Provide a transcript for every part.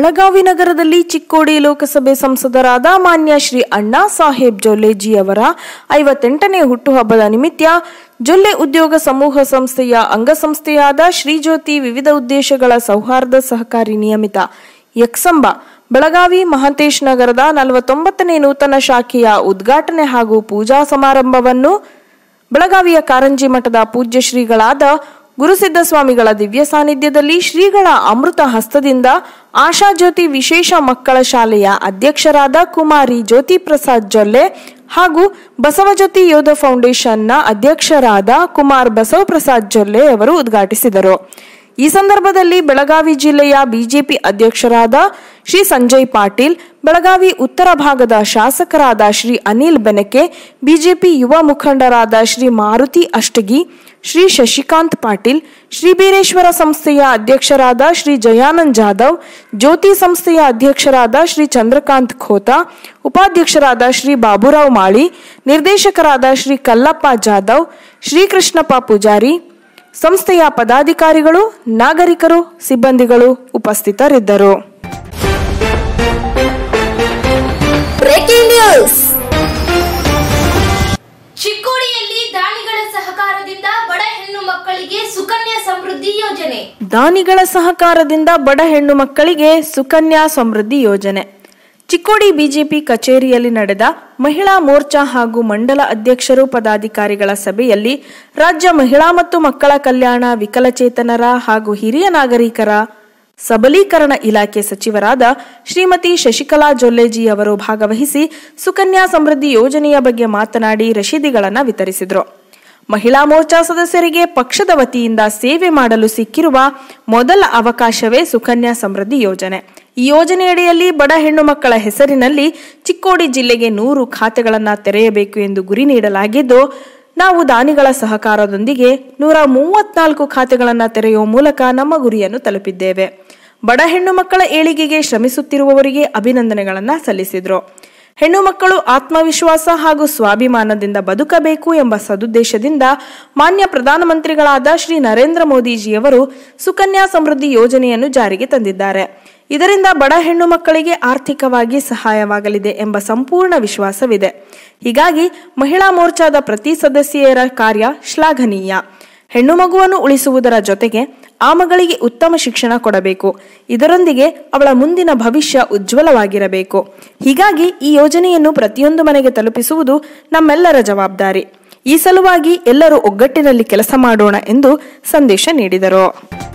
ಬೆಳಗಾವಿ ನಗರದಲ್ಲಿ ಚಿಕ್ಕೋಡಿ ಲೋಕಸಭೆ ಸಂಸದರಾದ ಮಾನ್ಯ ಶ್ರೀ ಅಣ್ಣಾ ಸಾಹೇಬ್ ಜೊಲ್ಲೆಜಿ ಅವರ ಐವತ್ತೆಂಟನೇ ಹುಟ್ಟುಹಬ್ಬದ ನಿಮಿತ್ತ ಜೊಲ್ಲೆ ಉದ್ಯೋಗ ಸಮೂಹ ಸಂಸ್ಥೆಯ ಅಂಗಸಂಸ್ಥೆಯಾದ ಶ್ರೀಜ್ಯೋತಿ ವಿವಿಧ ಉದ್ದೇಶಗಳ ಸೌಹಾರ್ದ ಸಹಕಾರಿ ನಿಯಮಿತ ಯಕ್ಸಂಬ ಬೆಳಗಾವಿ ಮಹಂತೇಶ್ ನಗರದ ನಲವತ್ತೊಂಬತ್ತನೇ ನೂತನ ಶಾಖೆಯ ಉದ್ಘಾಟನೆ ಹಾಗೂ ಪೂಜಾ ಸಮಾರಂಭವನ್ನು ಬೆಳಗಾವಿಯ ಕಾರಂಜಿ ಮಠದ ಪೂಜ್ಯ ಶ್ರೀಗಳಾದ ಗುರುಸಿದ್ಧ ಸ್ವಾಮಿಗಳ ದಿವ್ಯ ಸಾನ್ನಿಧ್ಯದಲ್ಲಿ ಶ್ರೀಗಳ ಅಮೃತ ಹಸ್ತದಿಂದ ಆಶಾಜ್ಯೋತಿ ವಿಶೇಷ ಮಕ್ಕಳ ಶಾಲೆಯ ಅಧ್ಯಕ್ಷರಾದ ಕುಮಾರಿ ಜ್ಯೋತಿ ಪ್ರಸಾದ್ ಜೊಲ್ಲೆ ಹಾಗೂ ಬಸವಜ್ಯೋತಿ ಯೋಧ ಫೌಂಡೇಶನ್ನ ಅಧ್ಯಕ್ಷರಾದ ಕುಮಾರ್ ಬಸವಪ್ರಸಾದ್ ಜೊಲ್ಲೆ ಅವರು ಉದ್ಘಾಟಿಸಿದರು ಈ ಸಂದರ್ಭದಲ್ಲಿ ಬೆಳಗಾವಿ ಜಿಲ್ಲೆಯ ಬಿಜೆಪಿ ಅಧ್ಯಕ್ಷರಾದ ಶ್ರೀ ಸಂಜಯ್ ಪಾಟೀಲ್ ಬೆಳಗಾವಿ ಉತ್ತರ ಭಾಗದ ಶಾಸಕರಾದ ಶ್ರೀ ಅನಿಲ್ ಬೆನಕೆ ಬಿಜೆಪಿ ಯುವ ಮುಖಂಡರಾದ ಶ್ರೀ ಮಾರುತಿ ಅಷ್ಟಗಿ ಶ್ರೀ ಶಶಿಕಾಂತ್ ಪಾಟೀಲ್ ಶ್ರೀ ಬೀರೇಶ್ವರ ಸಂಸ್ಥೆಯ ಅಧ್ಯಕ್ಷರಾದ ಶ್ರೀ ಜಯಾನಂದ್ ಜಾಧವ್ ಜ್ಯೋತಿ ಸಂಸ್ಥೆಯ ಅಧ್ಯಕ್ಷರಾದ ಶ್ರೀ ಚಂದ್ರಕಾಂತ್ ಖೋತಾ ಉಪಾಧ್ಯಕ್ಷರಾದ ಶ್ರೀ ಬಾಬುರಾವ್ ಮಾಳಿ ನಿರ್ದೇಶಕರಾದ ಶ್ರೀ ಕಲ್ಲಪ್ಪ ಜಾಧವ್ ಶ್ರೀಕೃಷ್ಣಪ್ಪ ಪೂಜಾರಿ ಸಂಸ್ಥೆಯ ಪದಾಧಿಕಾರಿಗಳು ನಾಗರಿಕರು ಸಿಬ್ಬಂದಿಗಳು ಉಪಸ್ಥಿತರಿದ್ದರು ಬ್ರೇಕಿಂಗ್ ನ್ಯೂಸ್ ಚಿಕ್ಕೋಡಿಯಲ್ಲಿ ದಾನಿಗಳ ಸಹಕಾರದಿಂದ ಬಡ ಹೆಣ್ಣು ಮಕ್ಕಳಿಗೆ ಸುಕನ್ಯಾ ಸಮೃದ್ಧಿ ಯೋಜನೆ ದಾನಿಗಳ ಸಹಕಾರದಿಂದ ಬಡ ಹೆಣ್ಣು ಮಕ್ಕಳಿಗೆ ಸುಕನ್ಯಾ ಸಮೃದ್ಧಿ ಯೋಜನೆ ಚಿಕ್ಕೋಡಿ ಬಿಜೆಪಿ ಕಚೇರಿಯಲ್ಲಿ ನಡೆದ ಮಹಿಳಾ ಮೋರ್ಚಾ ಹಾಗೂ ಮಂಡಲ ಅಧ್ಯಕ್ಷರು ಪದಾಧಿಕಾರಿಗಳ ಸಭೆಯಲ್ಲಿ ರಾಜ್ಯ ಮಹಿಳಾ ಮತ್ತು ಮಕ್ಕಳ ಕಲ್ಯಾಣ ವಿಕಲಚೇತನರ ಹಾಗೂ ಹಿರಿಯ ನಾಗರಿಕರ ಸಬಲೀಕರಣ ಇಲಾಖೆ ಸಚಿವರಾದ ಶ್ರೀಮತಿ ಶಶಿಕಲಾ ಜೊಲ್ಲೆಜಿ ಅವರು ಭಾಗವಹಿಸಿ ಸುಕನ್ಯಾ ಸಮೃದ್ಧಿ ಯೋಜನೆಯ ಬಗ್ಗೆ ಮಾತನಾಡಿ ರಶೀದಿಗಳನ್ನು ವಿತರಿಸಿದರು ಮಹಿಳಾ ಮೋರ್ಚಾ ಸದಸ್ಯರಿಗೆ ಪಕ್ಷದ ವತಿಯಿಂದ ಸೇವೆ ಮಾಡಲು ಸಿಕ್ಕಿರುವ ಮೊದಲ ಅವಕಾಶವೇ ಸುಕನ್ಯಾ ಸಮೃದ್ಧಿ ಯೋಜನೆ ಈ ಯೋಜನೆಯಡಿಯಲ್ಲಿ ಬಡ ಹೆಣ್ಣು ಮಕ್ಕಳ ಹೆಸರಿನಲ್ಲಿ ಚಿಕ್ಕೋಡಿ ಜಿಲ್ಲೆಗೆ ನೂರು ಖಾತೆಗಳನ್ನು ತೆರೆಯಬೇಕು ಎಂದು ಗುರಿ ನೀಡಲಾಗಿದ್ದು ನಾವು ದಾನಿಗಳ ಸಹಕಾರದೊಂದಿಗೆ ನೂರ ಮೂವತ್ನಾಲ್ಕು ಖಾತೆಗಳನ್ನು ತೆರೆಯುವ ಮೂಲಕ ನಮ್ಮ ಗುರಿಯನ್ನು ತಲುಪಿದ್ದೇವೆ ಬಡ ಹೆಣ್ಣು ಮಕ್ಕಳ ಏಳಿಗೆಗೆ ಶ್ರಮಿಸುತ್ತಿರುವವರಿಗೆ ಅಭಿನಂದನೆಗಳನ್ನು ಸಲ್ಲಿಸಿದರು ಹೆಣ್ಣು ಮಕ್ಕಳು ಆತ್ಮವಿಶ್ವಾಸ ಹಾಗೂ ಸ್ವಾಭಿಮಾನದಿಂದ ಬದುಕಬೇಕು ಎಂಬ ಸದುದ್ದೇಶದಿಂದ ಮಾನ್ಯ ಪ್ರಧಾನಮಂತ್ರಿಗಳಾದ ಶ್ರೀ ನರೇಂದ್ರ ಮೋದಿಜಿಯವರು ಸುಕನ್ಯಾ ಸಮೃದ್ಧಿ ಯೋಜನೆಯನ್ನು ಜಾರಿಗೆ ತಂದಿದ್ದಾರೆ ಇದರಿಂದ ಬಡ ಹೆಣ್ಣು ಮಕ್ಕಳಿಗೆ ಆರ್ಥಿಕವಾಗಿ ಸಹಾಯವಾಗಲಿದೆ ಎಂಬ ಸಂಪೂರ್ಣ ವಿಶ್ವಾಸವಿದೆ ಹೀಗಾಗಿ ಮಹಿಳಾ ಮೋರ್ಚಾದ ಪ್ರತಿ ಸದಸ್ಯರ ಕಾರ್ಯ ಶ್ಲಾಘನೀಯ ಹೆಣ್ಣು ಮಗುವನ್ನು ಉಳಿಸುವುದರ ಜೊತೆಗೆ ಆ ಮಗಳಿಗೆ ಉತ್ತಮ ಶಿಕ್ಷಣ ಕೊಡಬೇಕು ಇದರೊಂದಿಗೆ ಅವಳ ಮುಂದಿನ ಭವಿಷ್ಯ ಉಜ್ವಲವಾಗಿರಬೇಕು ಹೀಗಾಗಿ ಈ ಯೋಜನೆಯನ್ನು ಪ್ರತಿಯೊಂದು ಮನೆಗೆ ತಲುಪಿಸುವುದು ನಮ್ಮೆಲ್ಲರ ಜವಾಬ್ದಾರಿ ಈ ಸಲುವಾಗಿ ಎಲ್ಲರೂ ಒಗ್ಗಟ್ಟಿನಲ್ಲಿ ಕೆಲಸ ಮಾಡೋಣ ಎಂದು ಸಂದೇಶ ನೀಡಿದರು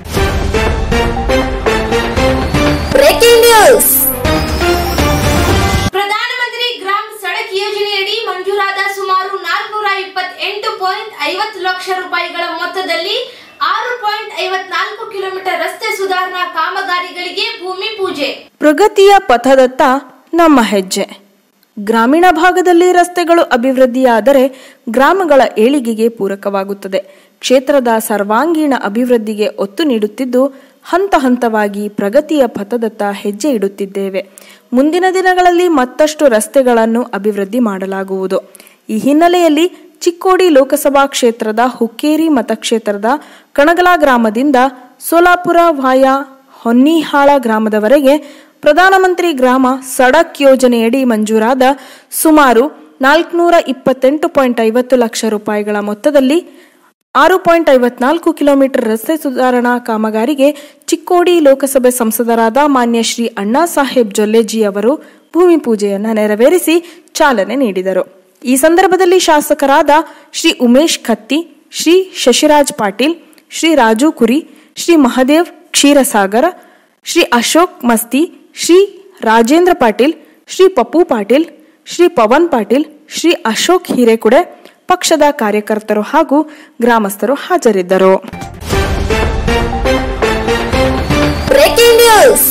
ಬ್ರೇಕಿಂಗ್ ನ್ಯೂಸ್ ಪ್ರಧಾನಮಂತ್ರಿ ಗ್ರಾಮ್ ಸಡಕ್ ಯೋಜನೆಯಡಿ ಮಂಜೂರಾದ ಸುಮಾರು ನಾಲ್ಕುನೂರ ಇಪ್ಪತ್ತೆಂಟು ಪಾಯಿಂಟ್ ಐವತ್ತು ಲಕ್ಷ ರೂಪಾಯಿಗಳ ಮೊತ್ತದಲ್ಲಿ ಆರು ಪಾಯಿಂಟ್ ಐವತ್ನಾಲ್ಕು ಕಿಲೋಮೀಟರ್ ರಸ್ತೆ ಸುಧಾರಣಾ ಕಾಮಗಾರಿಗಳಿಗೆ ಭೂಮಿ ಪೂಜೆ ಪ್ರಗತಿಯ ಪಥದತ್ತ ನಮ್ಮ ಹೆಜ್ಜೆ ಗ್ರಾಮೀಣ ಭಾಗದಲ್ಲಿ ರಸ್ತೆಗಳು ಅಭಿವೃದ್ಧಿಯಾದರೆ ಗ್ರಾಮಗಳ ಏಳಿಗೆಗೆ ಪೂರಕವಾಗುತ್ತದೆ ಕ್ಷೇತ್ರದ ಸರ್ವಾಂಗೀಣ ಅಭಿವೃದ್ಧಿಗೆ ಒತ್ತು ನೀಡುತ್ತಿದ್ದು ಹಂತ ಹಂತವಾಗಿ ಪ್ರಗತಿಯ ಪಥದತ್ತ ಹೆಜ್ಜೆ ಇಡುತ್ತಿದ್ದೇವೆ ಮುಂದಿನ ದಿನಗಳಲ್ಲಿ ಮತ್ತಷ್ಟು ರಸ್ತೆಗಳನ್ನು ಅಭಿವೃದ್ಧಿ ಮಾಡಲಾಗುವುದು ಈ ಹಿನ್ನೆಲೆಯಲ್ಲಿ ಚಿಕ್ಕೋಡಿ ಲೋಕಸಭಾ ಕ್ಷೇತ್ರದ ಹುಕ್ಕೇರಿ ಮತಕ್ಷೇತ್ರದ ಕಣಗಲ ಗ್ರಾಮದಿಂದ ಸೋಲಾಪುರ ವಾಯ ಹೊನ್ನಿಹಾಳ ಗ್ರಾಮದವರೆಗೆ ಪ್ರಧಾನಮಂತ್ರಿ ಗ್ರಾಮ ಸಡಕ್ ಯೋಜನೆಯಡಿ ಮಂಜೂರಾದ ಸುಮಾರು ನಾಲ್ಕುನೂರ ಇಪ್ಪತ್ತೆಂಟು ಪಾಯಿಂಟ್ ಐವತ್ತು ಲಕ್ಷ ರೂಪಾಯಿಗಳ ಮೊತ್ತದಲ್ಲಿ ಆರು ಪಾಯಿಂಟ್ ಐವತ್ನಾಲ್ಕು ಕಿಲೋಮೀಟರ್ ರಸ್ತೆ ಸುಧಾರಣಾ ಕಾಮಗಾರಿಗೆ ಚಿಕ್ಕೋಡಿ ಲೋಕಸಭೆ ಸಂಸದರಾದ ಮಾನ್ಯ ಶ್ರೀ ಅಣ್ಣಾ ಸಾಹೇಬ್ ಜೊಲ್ಲೆಜಿ ಅವರು ಭೂಮಿ ಪೂಜೆಯನ್ನು ನೆರವೇರಿಸಿ ಚಾಲನೆ ನೀಡಿದರು ಈ ಸಂದರ್ಭದಲ್ಲಿ ಶಾಸಕರಾದ ಶ್ರೀ ಉಮೇಶ್ ಖತ್ತಿ ಶ್ರೀ ಶಶಿರಾಜ್ ಪಾಟೀಲ್ ಶ್ರೀ ರಾಜು ಕುರಿ ಶ್ರೀ ಮಹದೇವ್ ಕ್ಷೀರಸಾಗರ ಶ್ರೀ ಅಶೋಕ್ ಮಸ್ತಿ ಶ್ರೀ ರಾಜೇಂದ್ರ ಪಾಟೀಲ್ ಶ್ರೀ ಪಪ್ಪು ಪಾಟೀಲ್ ಶ್ರೀ ಪವನ್ ಪಾಟೀಲ್ ಶ್ರೀ ಅಶೋಕ್ ಹಿರೇಕುಡೆ ಪಕ್ಷದ ಕಾರ್ಯಕರ್ತರು ಹಾಗೂ ಗ್ರಾಮಸ್ಥರು ಹಾಜರಿದ್ದರು ಬ್ರೇಕಿಂಗ್ ನ್ಯೂಸ್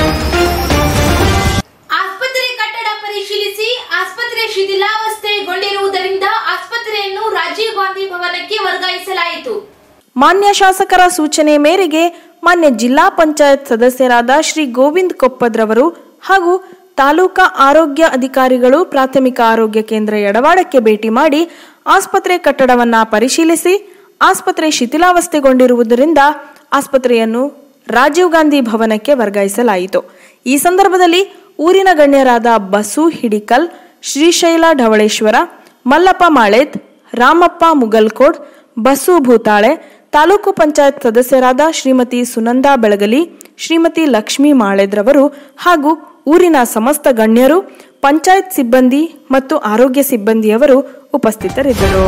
ಆಸ್ಪತ್ರೆ ಕಟ್ಟಡ ಪರಿಶೀಲಿಸಿ ಆಸ್ಪತ್ರೆ ಶಿಥಿಲಾವಸ್ಥೆಗೊಂಡಿರುವುದರಿಂದ ಆಸ್ಪತ್ರೆಯನ್ನು ರಾಜೀವ್ ಗಾಂಧಿ ಭವನಕ್ಕೆ ವರ್ಗಾಯಿಸಲಾಯಿತು ಮಾನ್ಯ ಶಾಸಕರ ಸೂಚನೆ ಮೇರೆಗೆ ಮಾನ್ಯ ಜಿಲ್ಲಾ ಪಂಚಾಯತ್ ಸದಸ್ಯರಾದ ಶ್ರೀ ಗೋವಿಂದ್ ಕೊಪ್ಪದ್ರವರು ಹಾಗೂ ತಾಲೂಕಾ ಆರೋಗ್ಯ ಅಧಿಕಾರಿಗಳು ಪ್ರಾಥಮಿಕ ಆರೋಗ್ಯ ಕೇಂದ್ರ ಎಡವಾಡಕ್ಕೆ ಭೇಟಿ ಮಾಡಿ ಆಸ್ಪತ್ರೆ ಕಟ್ಟಡವನ್ನ ಪರಿಶೀಲಿಸಿ ಆಸ್ಪತ್ರೆ ಶಿಥಿಲಾವಸ್ಥೆಗೊಂಡಿರುವುದರಿಂದ ಆಸ್ಪತ್ರೆಯನ್ನು ರಾಜೀವ್ ಗಾಂಧಿ ಭವನಕ್ಕೆ ವರ್ಗಾಯಿಸಲಾಯಿತು ಈ ಸಂದರ್ಭದಲ್ಲಿ ಊರಿನ ಗಣ್ಯರಾದ ಬಸು ಹಿಡಿಕಲ್ ಶ್ರೀಶೈಲ ಢವಳೇಶ್ವರ ಮಲ್ಲಪ್ಪ ಮಾಳೇದ್ ರಾಮಪ್ಪ ಮುಗಲ್ಕೋಡ್ ಬಸು ಭೂತಾಳೆ ತಾಲೂಕು ಪಂಚಾಯತ್ ಸದಸ್ಯರಾದ ಶ್ರೀಮತಿ ಸುನಂದಾ ಬೆಳಗಲಿ ಶ್ರೀಮತಿ ಲಕ್ಷ್ಮೀ ಮಾಳೇದ್ರವರು ಹಾಗೂ ಊರಿನ ಸಮಸ್ತ ಗಣ್ಯರು ಪಂಚಾಯತ್ ಸಿಬ್ಬಂದಿ ಮತ್ತು ಆರೋಗ್ಯ ಸಿಬ್ಬಂದಿಯವರು ಉಪಸ್ಥಿತರಿದ್ದರು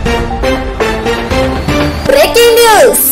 ಬ್ರೇಕಿಂಗ್ ನ್ಯೂಸ್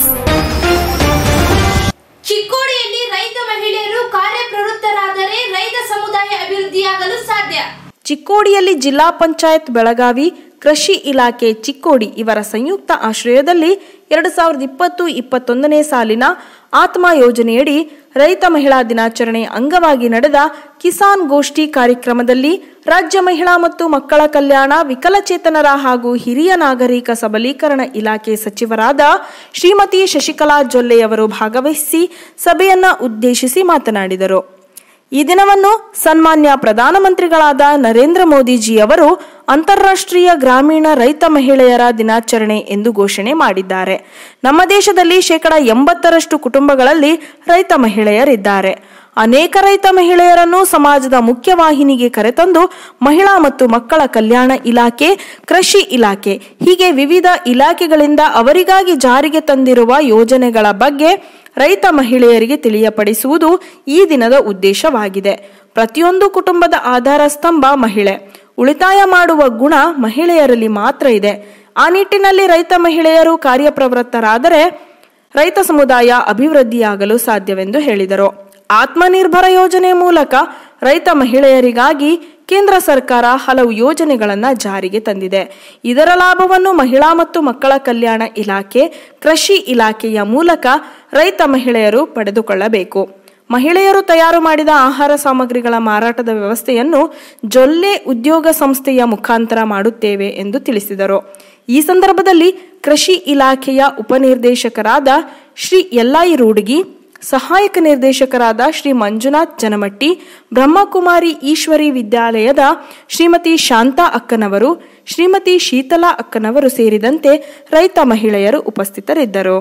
ಚಿಕ್ಕೋಡಿಯಲ್ಲಿ ರೈತ ಮಹಿಳೆಯರು ಕಾರ್ಯಪ್ರವೃತ್ತರಾದರೆ ರೈತ ಸಮುದಾಯ ಅಭಿವೃದ್ಧಿಯಾಗಲು ಸಾಧ್ಯ ಚಿಕ್ಕೋಡಿಯಲ್ಲಿ ಜಿಲ್ಲಾ ಪಂಚಾಯತ್ ಬೆಳಗಾವಿ ಕೃಷಿ ಇಲಾಖೆ ಚಿಕ್ಕೋಡಿ ಇವರ ಸಂಯುಕ್ತ ಆಶ್ರಯದಲ್ಲಿ ಎರಡು ಸಾವಿರದ ಇಪ್ಪತ್ತು ಇಪ್ಪತ್ತೊಂದನೇ ಸಾಲಿನ ಆತ್ಮ ಯೋಜನೆಯಡಿ ರೈತ ಮಹಿಳಾ ದಿನಾಚರಣೆ ಅಂಗವಾಗಿ ನಡೆದ ಕಿಸಾನ್ ಗೋಷ್ಠಿ ಕಾರ್ಯಕ್ರಮದಲ್ಲಿ ರಾಜ್ಯ ಮಹಿಳಾ ಮತ್ತು ಮಕ್ಕಳ ಕಲ್ಯಾಣ ವಿಕಲಚೇತನರ ಹಾಗೂ ಹಿರಿಯ ನಾಗರಿಕ ಸಬಲೀಕರಣ ಇಲಾಖೆ ಸಚಿವರಾದ ಶ್ರೀಮತಿ ಶಶಿಕಲಾ ಜೊಲ್ಲೆಯವರು ಭಾಗವಹಿಸಿ ಸಭೆಯನ್ನ ಉದ್ದೇಶಿಸಿ ಮಾತನಾಡಿದರು ಈ ದಿನವನ್ನು ಸನ್ಮಾನ್ಯ ಪ್ರಧಾನಮಂತ್ರಿಗಳಾದ ನರೇಂದ್ರ ಮೋದಿಜಿಯವರು ಅಂತಾರಾಷ್ಟ್ರೀಯ ಗ್ರಾಮೀಣ ರೈತ ಮಹಿಳೆಯರ ದಿನಾಚರಣೆ ಎಂದು ಘೋಷಣೆ ಮಾಡಿದ್ದಾರೆ ನಮ್ಮ ದೇಶದಲ್ಲಿ ಶೇಕಡ ಎಂಬತ್ತರಷ್ಟು ಕುಟುಂಬಗಳಲ್ಲಿ ರೈತ ಮಹಿಳೆಯರಿದ್ದಾರೆ ಅನೇಕ ರೈತ ಮಹಿಳೆಯರನ್ನು ಸಮಾಜದ ಮುಖ್ಯವಾಹಿನಿಗೆ ಕರೆತಂದು ಮಹಿಳಾ ಮತ್ತು ಮಕ್ಕಳ ಕಲ್ಯಾಣ ಇಲಾಖೆ ಕೃಷಿ ಇಲಾಖೆ ಹೀಗೆ ವಿವಿಧ ಇಲಾಖೆಗಳಿಂದ ಅವರಿಗಾಗಿ ಜಾರಿಗೆ ತಂದಿರುವ ಯೋಜನೆಗಳ ಬಗ್ಗೆ ರೈತ ಮಹಿಳೆಯರಿಗೆ ತಿಳಿಯಪಡಿಸುವುದು ಈ ದಿನದ ಉದ್ದೇಶವಾಗಿದೆ ಪ್ರತಿಯೊಂದು ಕುಟುಂಬದ ಆಧಾರ ಸ್ತಂಭ ಮಹಿಳೆ ಉಳಿತಾಯ ಮಾಡುವ ಗುಣ ಮಹಿಳೆಯರಲ್ಲಿ ಮಾತ್ರ ಇದೆ ಆ ನಿಟ್ಟಿನಲ್ಲಿ ರೈತ ಮಹಿಳೆಯರು ಕಾರ್ಯಪ್ರವೃತ್ತರಾದರೆ ರೈತ ಸಮುದಾಯ ಅಭಿವೃದ್ಧಿಯಾಗಲು ಸಾಧ್ಯವೆಂದು ಹೇಳಿದರು ಆತ್ಮನಿರ್ಭರ ಯೋಜನೆ ಮೂಲಕ ರೈತ ಮಹಿಳೆಯರಿಗಾಗಿ ಕೇಂದ್ರ ಸರ್ಕಾರ ಹಲವು ಯೋಜನೆಗಳನ್ನು ಜಾರಿಗೆ ತಂದಿದೆ ಇದರ ಲಾಭವನ್ನು ಮಹಿಳಾ ಮತ್ತು ಮಕ್ಕಳ ಕಲ್ಯಾಣ ಇಲಾಖೆ ಕೃಷಿ ಇಲಾಖೆಯ ಮೂಲಕ ರೈತ ಮಹಿಳೆಯರು ಪಡೆದುಕೊಳ್ಳಬೇಕು ಮಹಿಳೆಯರು ತಯಾರು ಮಾಡಿದ ಆಹಾರ ಸಾಮಗ್ರಿಗಳ ಮಾರಾಟದ ವ್ಯವಸ್ಥೆಯನ್ನು ಜೊಲ್ಲೆ ಉದ್ಯೋಗ ಸಂಸ್ಥೆಯ ಮುಖಾಂತರ ಮಾಡುತ್ತೇವೆ ಎಂದು ತಿಳಿಸಿದರು ಈ ಸಂದರ್ಭದಲ್ಲಿ ಕೃಷಿ ಇಲಾಖೆಯ ಉಪನಿರ್ದೇಶಕರಾದ ಶ್ರೀ ಯಲ್ಲಾಯಿ ರೂಡ್ಗಿ ಸಹಾಯಕ ನಿರ್ದೇಶಕರಾದ ಶ್ರೀ ಮಂಜುನಾಥ್ ಜನಮಟ್ಟಿ ಬ್ರಹ್ಮಕುಮಾರಿ ಈಶ್ವರಿ ವಿದ್ಯಾಲಯದ ಶ್ರೀಮತಿ ಶಾಂತಾ ಅಕ್ಕನವರು ಶ್ರೀಮತಿ ಶೀತಲಾ ಅಕ್ಕನವರು ಸೇರಿದಂತೆ ರೈತ ಮಹಿಳೆಯರು ಉಪಸ್ಥಿತರಿದ್ದರು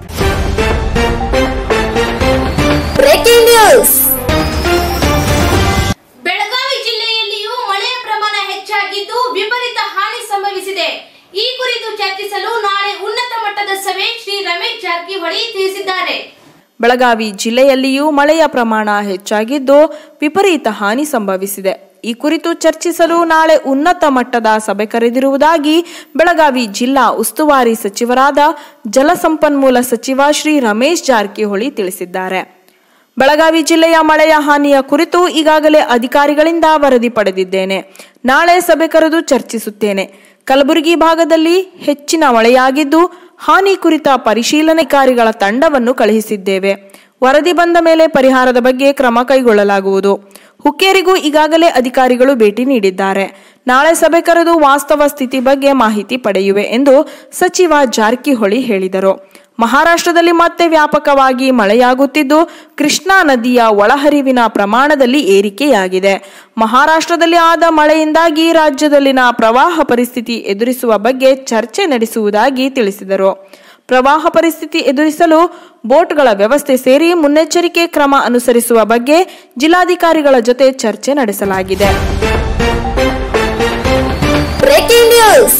ಬ್ರೇಕಿಂಗ್ ನ್ಯೂಸ್ ಬೆಳಗಾವಿ ಜಿಲ್ಲೆಯಲ್ಲಿಯೂ ಮಳೆಯ ಪ್ರಮಾಣ ಹೆಚ್ಚಾಗಿದ್ದು ವಿಪರೀತ ಹಾನಿ ಸಂಭವಿಸಿದೆ ಈ ಕುರಿತು ಚರ್ಚಿಸಲು ನಾಳೆ ಉನ್ನತ ಮಟ್ಟದ ಸಭೆ ಶ್ರೀ ರಮೇಶ್ ಜಾರಕಿಹೊಳಿ ತಿಳಿಸಿದ್ದಾರೆ ಬೆಳಗಾವಿ ಜಿಲ್ಲೆಯಲ್ಲಿಯೂ ಮಳೆಯ ಪ್ರಮಾಣ ಹೆಚ್ಚಾಗಿದ್ದು ವಿಪರೀತ ಹಾನಿ ಸಂಭವಿಸಿದೆ ಈ ಕುರಿತು ಚರ್ಚಿಸಲು ನಾಳೆ ಉನ್ನತ ಮಟ್ಟದ ಸಭೆ ಕರೆದಿರುವುದಾಗಿ ಬೆಳಗಾವಿ ಜಿಲ್ಲಾ ಉಸ್ತುವಾರಿ ಸಚಿವರಾದ ಜಲಸಂಪನ್ಮೂಲ ಸಚಿವ ಶ್ರೀ ರಮೇಶ್ ಜಾರಕಿಹೊಳಿ ತಿಳಿಸಿದ್ದಾರೆ ಬೆಳಗಾವಿ ಜಿಲ್ಲೆಯ ಮಳೆಯ ಹಾನಿಯ ಕುರಿತು ಈಗಾಗಲೇ ಅಧಿಕಾರಿಗಳಿಂದ ವರದಿ ಪಡೆದಿದ್ದೇನೆ ನಾಳೆ ಸಭೆ ಕರೆದು ಚರ್ಚಿಸುತ್ತೇನೆ ಕಲಬುರಗಿ ಭಾಗದಲ್ಲಿ ಹೆಚ್ಚಿನ ಮಳೆಯಾಗಿದ್ದು ಹಾನಿ ಕುರಿತ ಪರಿಶೀಲನಾಧಿಕಾರಿಗಳ ತಂಡವನ್ನು ಕಳುಹಿಸಿದ್ದೇವೆ ವರದಿ ಬಂದ ಮೇಲೆ ಪರಿಹಾರದ ಬಗ್ಗೆ ಕ್ರಮ ಕೈಗೊಳ್ಳಲಾಗುವುದು ಹುಕ್ಕೇರಿಗೂ ಈಗಾಗಲೇ ಅಧಿಕಾರಿಗಳು ಭೇಟಿ ನೀಡಿದ್ದಾರೆ ನಾಳೆ ಸಭೆ ಕರೆದು ವಾಸ್ತವ ಸ್ಥಿತಿ ಬಗ್ಗೆ ಮಾಹಿತಿ ಪಡೆಯುವೆ ಎಂದು ಸಚಿವ ಜಾರಕಿಹೊಳಿ ಹೇಳಿದರು ಮಹಾರಾಷ್ಟ್ರದಲ್ಲಿ ಮತ್ತೆ ವ್ಯಾಪಕವಾಗಿ ಮಳೆಯಾಗುತ್ತಿದ್ದು ಕೃಷ್ಣಾ ನದಿಯ ಒಳಹರಿವಿನ ಪ್ರಮಾಣದಲ್ಲಿ ಏರಿಕೆಯಾಗಿದೆ ಮಹಾರಾಷ್ಟ್ರದಲ್ಲಿ ಆದ ಮಳೆಯಿಂದಾಗಿ ರಾಜ್ಯದಲ್ಲಿನ ಪ್ರವಾಹ ಪರಿಸ್ಥಿತಿ ಎದುರಿಸುವ ಬಗ್ಗೆ ಚರ್ಚೆ ನಡೆಸುವುದಾಗಿ ತಿಳಿಸಿದರು ಪ್ರವಾಹ ಪರಿಸ್ಥಿತಿ ಎದುರಿಸಲು ಬೋಟ್ಗಳ ವ್ಯವಸ್ಥೆ ಸೇರಿ ಮುನ್ನೆಚ್ಚರಿಕೆ ಕ್ರಮ ಅನುಸರಿಸುವ ಬಗ್ಗೆ ಜಿಲ್ಲಾಧಿಕಾರಿಗಳ ಜೊತೆ ಚರ್ಚೆ ನಡೆಸಲಾಗಿದೆ ಬ್ರೇಕಿಂಗ್ ನ್ಯೂಸ್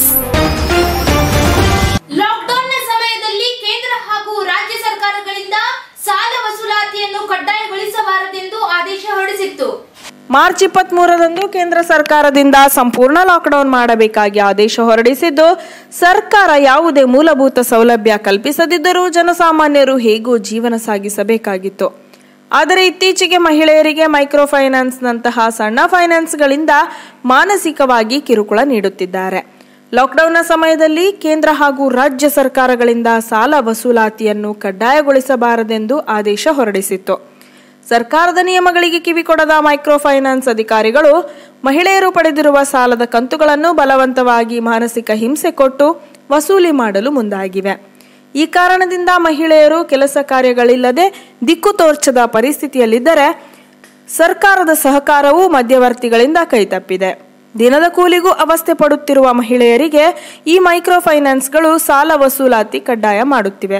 ಲಾಕ್ಡೌನ್ನ ಸಮಯದಲ್ಲಿ ಕೇಂದ್ರ ಹಾಗೂ ರಾಜ್ಯ ಸರ್ಕಾರಗಳಿಂದ ಸಾಲ ವಸೂಲಾತಿಯನ್ನು ಕಡ್ಡಾಯಗೊಳಿಸಬಾರದೆಂದು ಆದೇಶ ಹೊರಡಿಸಿತ್ತು ಮಾರ್ಚ್ ಇಪ್ಪತ್ತ್ ಮೂರರಂದು ಕೇಂದ್ರ ಸರ್ಕಾರದಿಂದ ಸಂಪೂರ್ಣ ಲಾಕ್ಡೌನ್ ಮಾಡಬೇಕಾಗಿ ಆದೇಶ ಹೊರಡಿಸಿದ್ದು ಸರ್ಕಾರ ಯಾವುದೇ ಮೂಲಭೂತ ಸೌಲಭ್ಯ ಕಲ್ಪಿಸದಿದ್ದರೂ ಜನಸಾಮಾನ್ಯರು ಹೇಗೂ ಜೀವನ ಸಾಗಿಸಬೇಕಾಗಿತ್ತು ಆದರೆ ಇತ್ತೀಚೆಗೆ ಮಹಿಳೆಯರಿಗೆ ಮೈಕ್ರೋ ಫೈನಾನ್ಸ್ನಂತಹ ಸಣ್ಣ ಫೈನಾನ್ಸ್ಗಳಿಂದ ಮಾನಸಿಕವಾಗಿ ಕಿರುಕುಳ ನೀಡುತ್ತಿದ್ದಾರೆ ಲಾಕ್ಡೌನ್ನ ಸಮಯದಲ್ಲಿ ಕೇಂದ್ರ ಹಾಗೂ ರಾಜ್ಯ ಸರ್ಕಾರಗಳಿಂದ ಸಾಲ ವಸೂಲಾತಿಯನ್ನು ಕಡ್ಡಾಯಗೊಳಿಸಬಾರದೆಂದು ಆದೇಶ ಹೊರಡಿಸಿತ್ತು ಸರ್ಕಾರದ ನಿಯಮಗಳಿಗೆ ಕಿವಿಕೊಡದ ಮೈಕ್ರೋ ಫೈನಾನ್ಸ್ ಅಧಿಕಾರಿಗಳು ಮಹಿಳೆಯರು ಪಡೆದಿರುವ ಸಾಲದ ಕಂತುಗಳನ್ನು ಬಲವಂತವಾಗಿ ಮಾನಸಿಕ ಹಿಂಸೆ ಕೊಟ್ಟು ವಸೂಲಿ ಮಾಡಲು ಮುಂದಾಗಿವೆ ಈ ಕಾರಣದಿಂದ ಮಹಿಳೆಯರು ಕೆಲಸ ಕಾರ್ಯಗಳಿಲ್ಲದೆ ದಿಕ್ಕು ತೋರ್ಚದ ಪರಿಸ್ಥಿತಿಯಲ್ಲಿದ್ದರೆ ಸರ್ಕಾರದ ಸಹಕಾರವು ಮಧ್ಯವರ್ತಿಗಳಿಂದ ಕೈತಪ್ಪಿದೆ ದಿನದ ಕೂಲಿಗೂ ಅವಸ್ಥೆ ಪಡುತ್ತಿರುವ ಮಹಿಳೆಯರಿಗೆ ಈ ಮೈಕ್ರೋ ಫೈನಾನ್ಸ್ಗಳು ಸಾಲ ವಸೂಲಾತಿ ಕಡ್ಡಾಯ ಮಾಡುತ್ತಿವೆ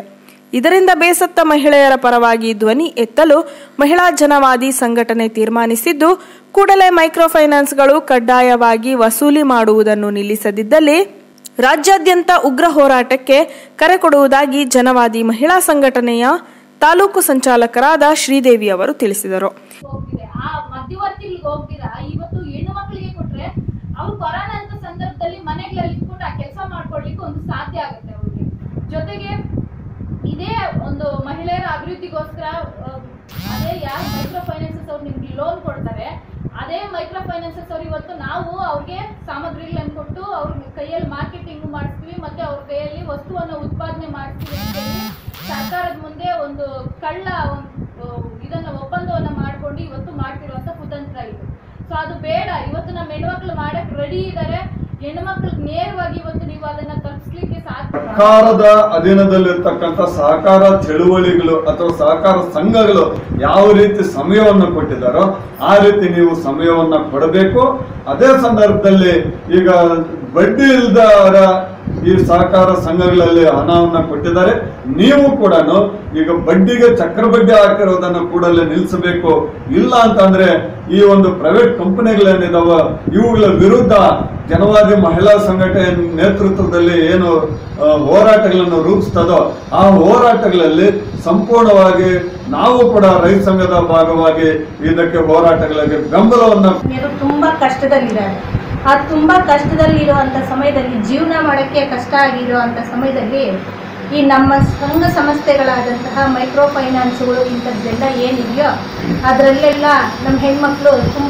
ಇದರಿಂದ ಬೇಸತ್ತ ಮಹಿಳೆಯರ ಪರವಾಗಿ ಧ್ವನಿ ಎತ್ತಲು ಮಹಿಳಾ ಜನವಾದಿ ಸಂಘಟನೆ ತೀರ್ಮಾನಿಸಿದ್ದು ಕೂಡಲೇ ಮೈಕ್ರೋ ಫೈನಾನ್ಸ್ಗಳು ಕಡ್ಡಾಯವಾಗಿ ವಸೂಲಿ ಮಾಡುವುದನ್ನು ನಿಲ್ಲಿಸದಿದ್ದಲ್ಲಿ ರಾಜ್ಯಾದ್ಯಂತ ಉಗ್ರ ಹೋರಾಟಕ್ಕೆ ಕರೆ ಕೊಡುವುದಾಗಿ ಜನವಾದಿ ಮಹಿಳಾ ಸಂಘಟನೆಯ ತಾಲೂಕು ಸಂಚಾಲಕರಾದ ಶ್ರೀದೇವಿ ಅವರು ತಿಳಿಸಿದರು ಹೋಗ್ತಿದೆ ಆ ಮಧ್ಯವರ್ತಿಗಳಿಗೆ ಹೋಗ್ತೀರಾ ಇವತ್ತು ಹೆಣ್ಣು ಮಕ್ಕಳಿಗೆ ಕೊಟ್ರೆ ಅವ್ರು ಕೊರೋನಾ ಅಂತ ಸಂದರ್ಭದಲ್ಲಿ ಮನೆಗಳಲ್ಲಿ ಇಟ್ಕೊಂಡು ಆ ಕೆಲಸ ಮಾಡ್ಕೊಳ್ಲಿಕ್ಕೆ ಒಂದು ಸಾಧ್ಯ ಆಗುತ್ತೆ ಅವ್ರಿಗೆ ಜೊತೆಗೆ ಇದೇ ಒಂದು ಮಹಿಳೆಯರ ಅಭಿವೃದ್ಧಿಗೋಸ್ಕರ ಆ, ಅದೇ ಯಾರು ಮೈಕ್ರೋ ಫೈನಾನ್ಸಸ್ ಅವ್ರು ನಿಮ್ಗೆ ಲೋನ್ ಕೊಡ್ತಾರೆ ಅದೇ ಮೈಕ್ರೋ ಫೈನಾನ್ಸಸ್ ಅವ್ರು ಇವತ್ತು ನಾವು ಅವ್ರಿಗೆ ಸಾಮಗ್ರಿಗಳನ್ನು ಕೊಟ್ಟು ಅವ್ರ ಕೈಯಲ್ಲಿ ಮಾರ್ಕೆಟಿಂಗ್ ಮಾಡಿಸ್ತೀವಿ ಮತ್ತೆ ಅವ್ರ ಕೈಯಲ್ಲಿ ವಸ್ತುವನ್ನು ಉತ್ಪಾದನೆ ಮಾಡಿಸ್ತೀವಿ ಅಂತೇಳಿ ಸರ್ಕಾರದ ಮುಂದೆ ಒಂದು ಕಳ್ಳ ಒಂದು ಇದನ್ನ ಒಪ್ಪಂದವನ್ನ ಮಾಡ್ಕೊಂಡು ಇವತ್ತು ಮಾಡ್ತಿರುವಂತ ಕುತಂತ್ರ ಇದು ಸೊ ಅದು ಬೇಡ ಇವತ್ತು ನಮ್ಮ ಹೆಣ್ಮಕ್ಳು ಮಾಡಕ್ ರೆಡಿ ಇದ್ದಾರೆ ಹೆಣ್ಮಕ್ಳಿಗೆ ನೇರವಾಗಿ ಇವತ್ತು ನೀವು ಅದನ್ನ ತಲುಪಿಸ್ಲಿಕ್ಕೆ ಸಾಧ್ಯ ಸರ್ಕಾರದ ಅಧೀನದಲ್ಲಿರ್ತಕ್ಕಂಥ ಸಹಕಾರ ಚಳುವಳಿಗಳು ಅಥವಾ ಸಹಕಾರ ಸಂಘಗಳು ಯಾವ ರೀತಿ ಸಮಯವನ್ನು ಕೊಟ್ಟಿದ್ದಾರೋ ಆ ರೀತಿ ನೀವು ಸಮಯವನ್ನ ಕೊಡಬೇಕು ಅದೇ ಸಂದರ್ಭದಲ್ಲಿ ಈಗ ಬಡ್ಡಿ ಇಲ್ದರ ಈ ಸಹಕಾರ ಸಂಘಗಳಲ್ಲಿ ಹಣವನ್ನ ಕೊಟ್ಟಿದ್ದಾರೆ ನೀವು ಕೂಡ ಈಗ ಬಡ್ಡಿಗೆ ಚಕ್ರ ಬಡ್ಡಿ ಹಾಕಿರೋದನ್ನ ಕೂಡಲೇ ನಿಲ್ಲಿಸಬೇಕು ಇಲ್ಲ ಅಂತಂದ್ರೆ ಈ ಒಂದು ಪ್ರೈವೇಟ್ ಕಂಪನಿಗಳೇನಿದಾವ ಇವುಗಳ ವಿರುದ್ಧ ಜನವಾದಿ ಮಹಿಳಾ ಸಂಘಟನೆ ನೇತೃತ್ವದಲ್ಲಿ ಏನು ಆ, ಹೋರಾಟಗಳನ್ನು ರೂಪಿಸ್ತದೋ ಆ ಹೋರಾಟಗಳಲ್ಲಿ ಸಂಪೂರ್ಣವಾಗಿ ನಾವು ಕೂಡ ರೈತ ಸಂಘದ ಭಾಗವಾಗಿ ಇದಕ್ಕೆ ಹೋರಾಟಗಳಿಗೆ ಬೆಂಬಲವನ್ನ ಮಹಿಳೆಯರು ತುಂಬಾ ಕಷ್ಟದಲ್ಲಿದ್ದಾರೆ ಆ ತುಂಬಾ ಕಷ್ಟದಲ್ಲಿರುವಂತ ಸಮಯದಲ್ಲಿ ಜೀವನ ಮಾಡೋಕ್ಕೆ ಕಷ್ಟ ಆಗಿರುವಂತ ಸಮಯದಲ್ಲಿ ಈ ನಮ್ಮ ಸಂಘ ಸಂಸ್ಥೆಗಳಾದಂತಹ ಮೈಕ್ರೋ ಫೈನಾನ್ಸ್ಗಳು ಇಂಥದ್ದೆಲ್ಲ ಏನಿದೆಯೋ ಅದರಲ್ಲೆಲ್ಲ ನಮ್ಮ ಹೆಣ್ಮಕ್ಳು ತುಂಬ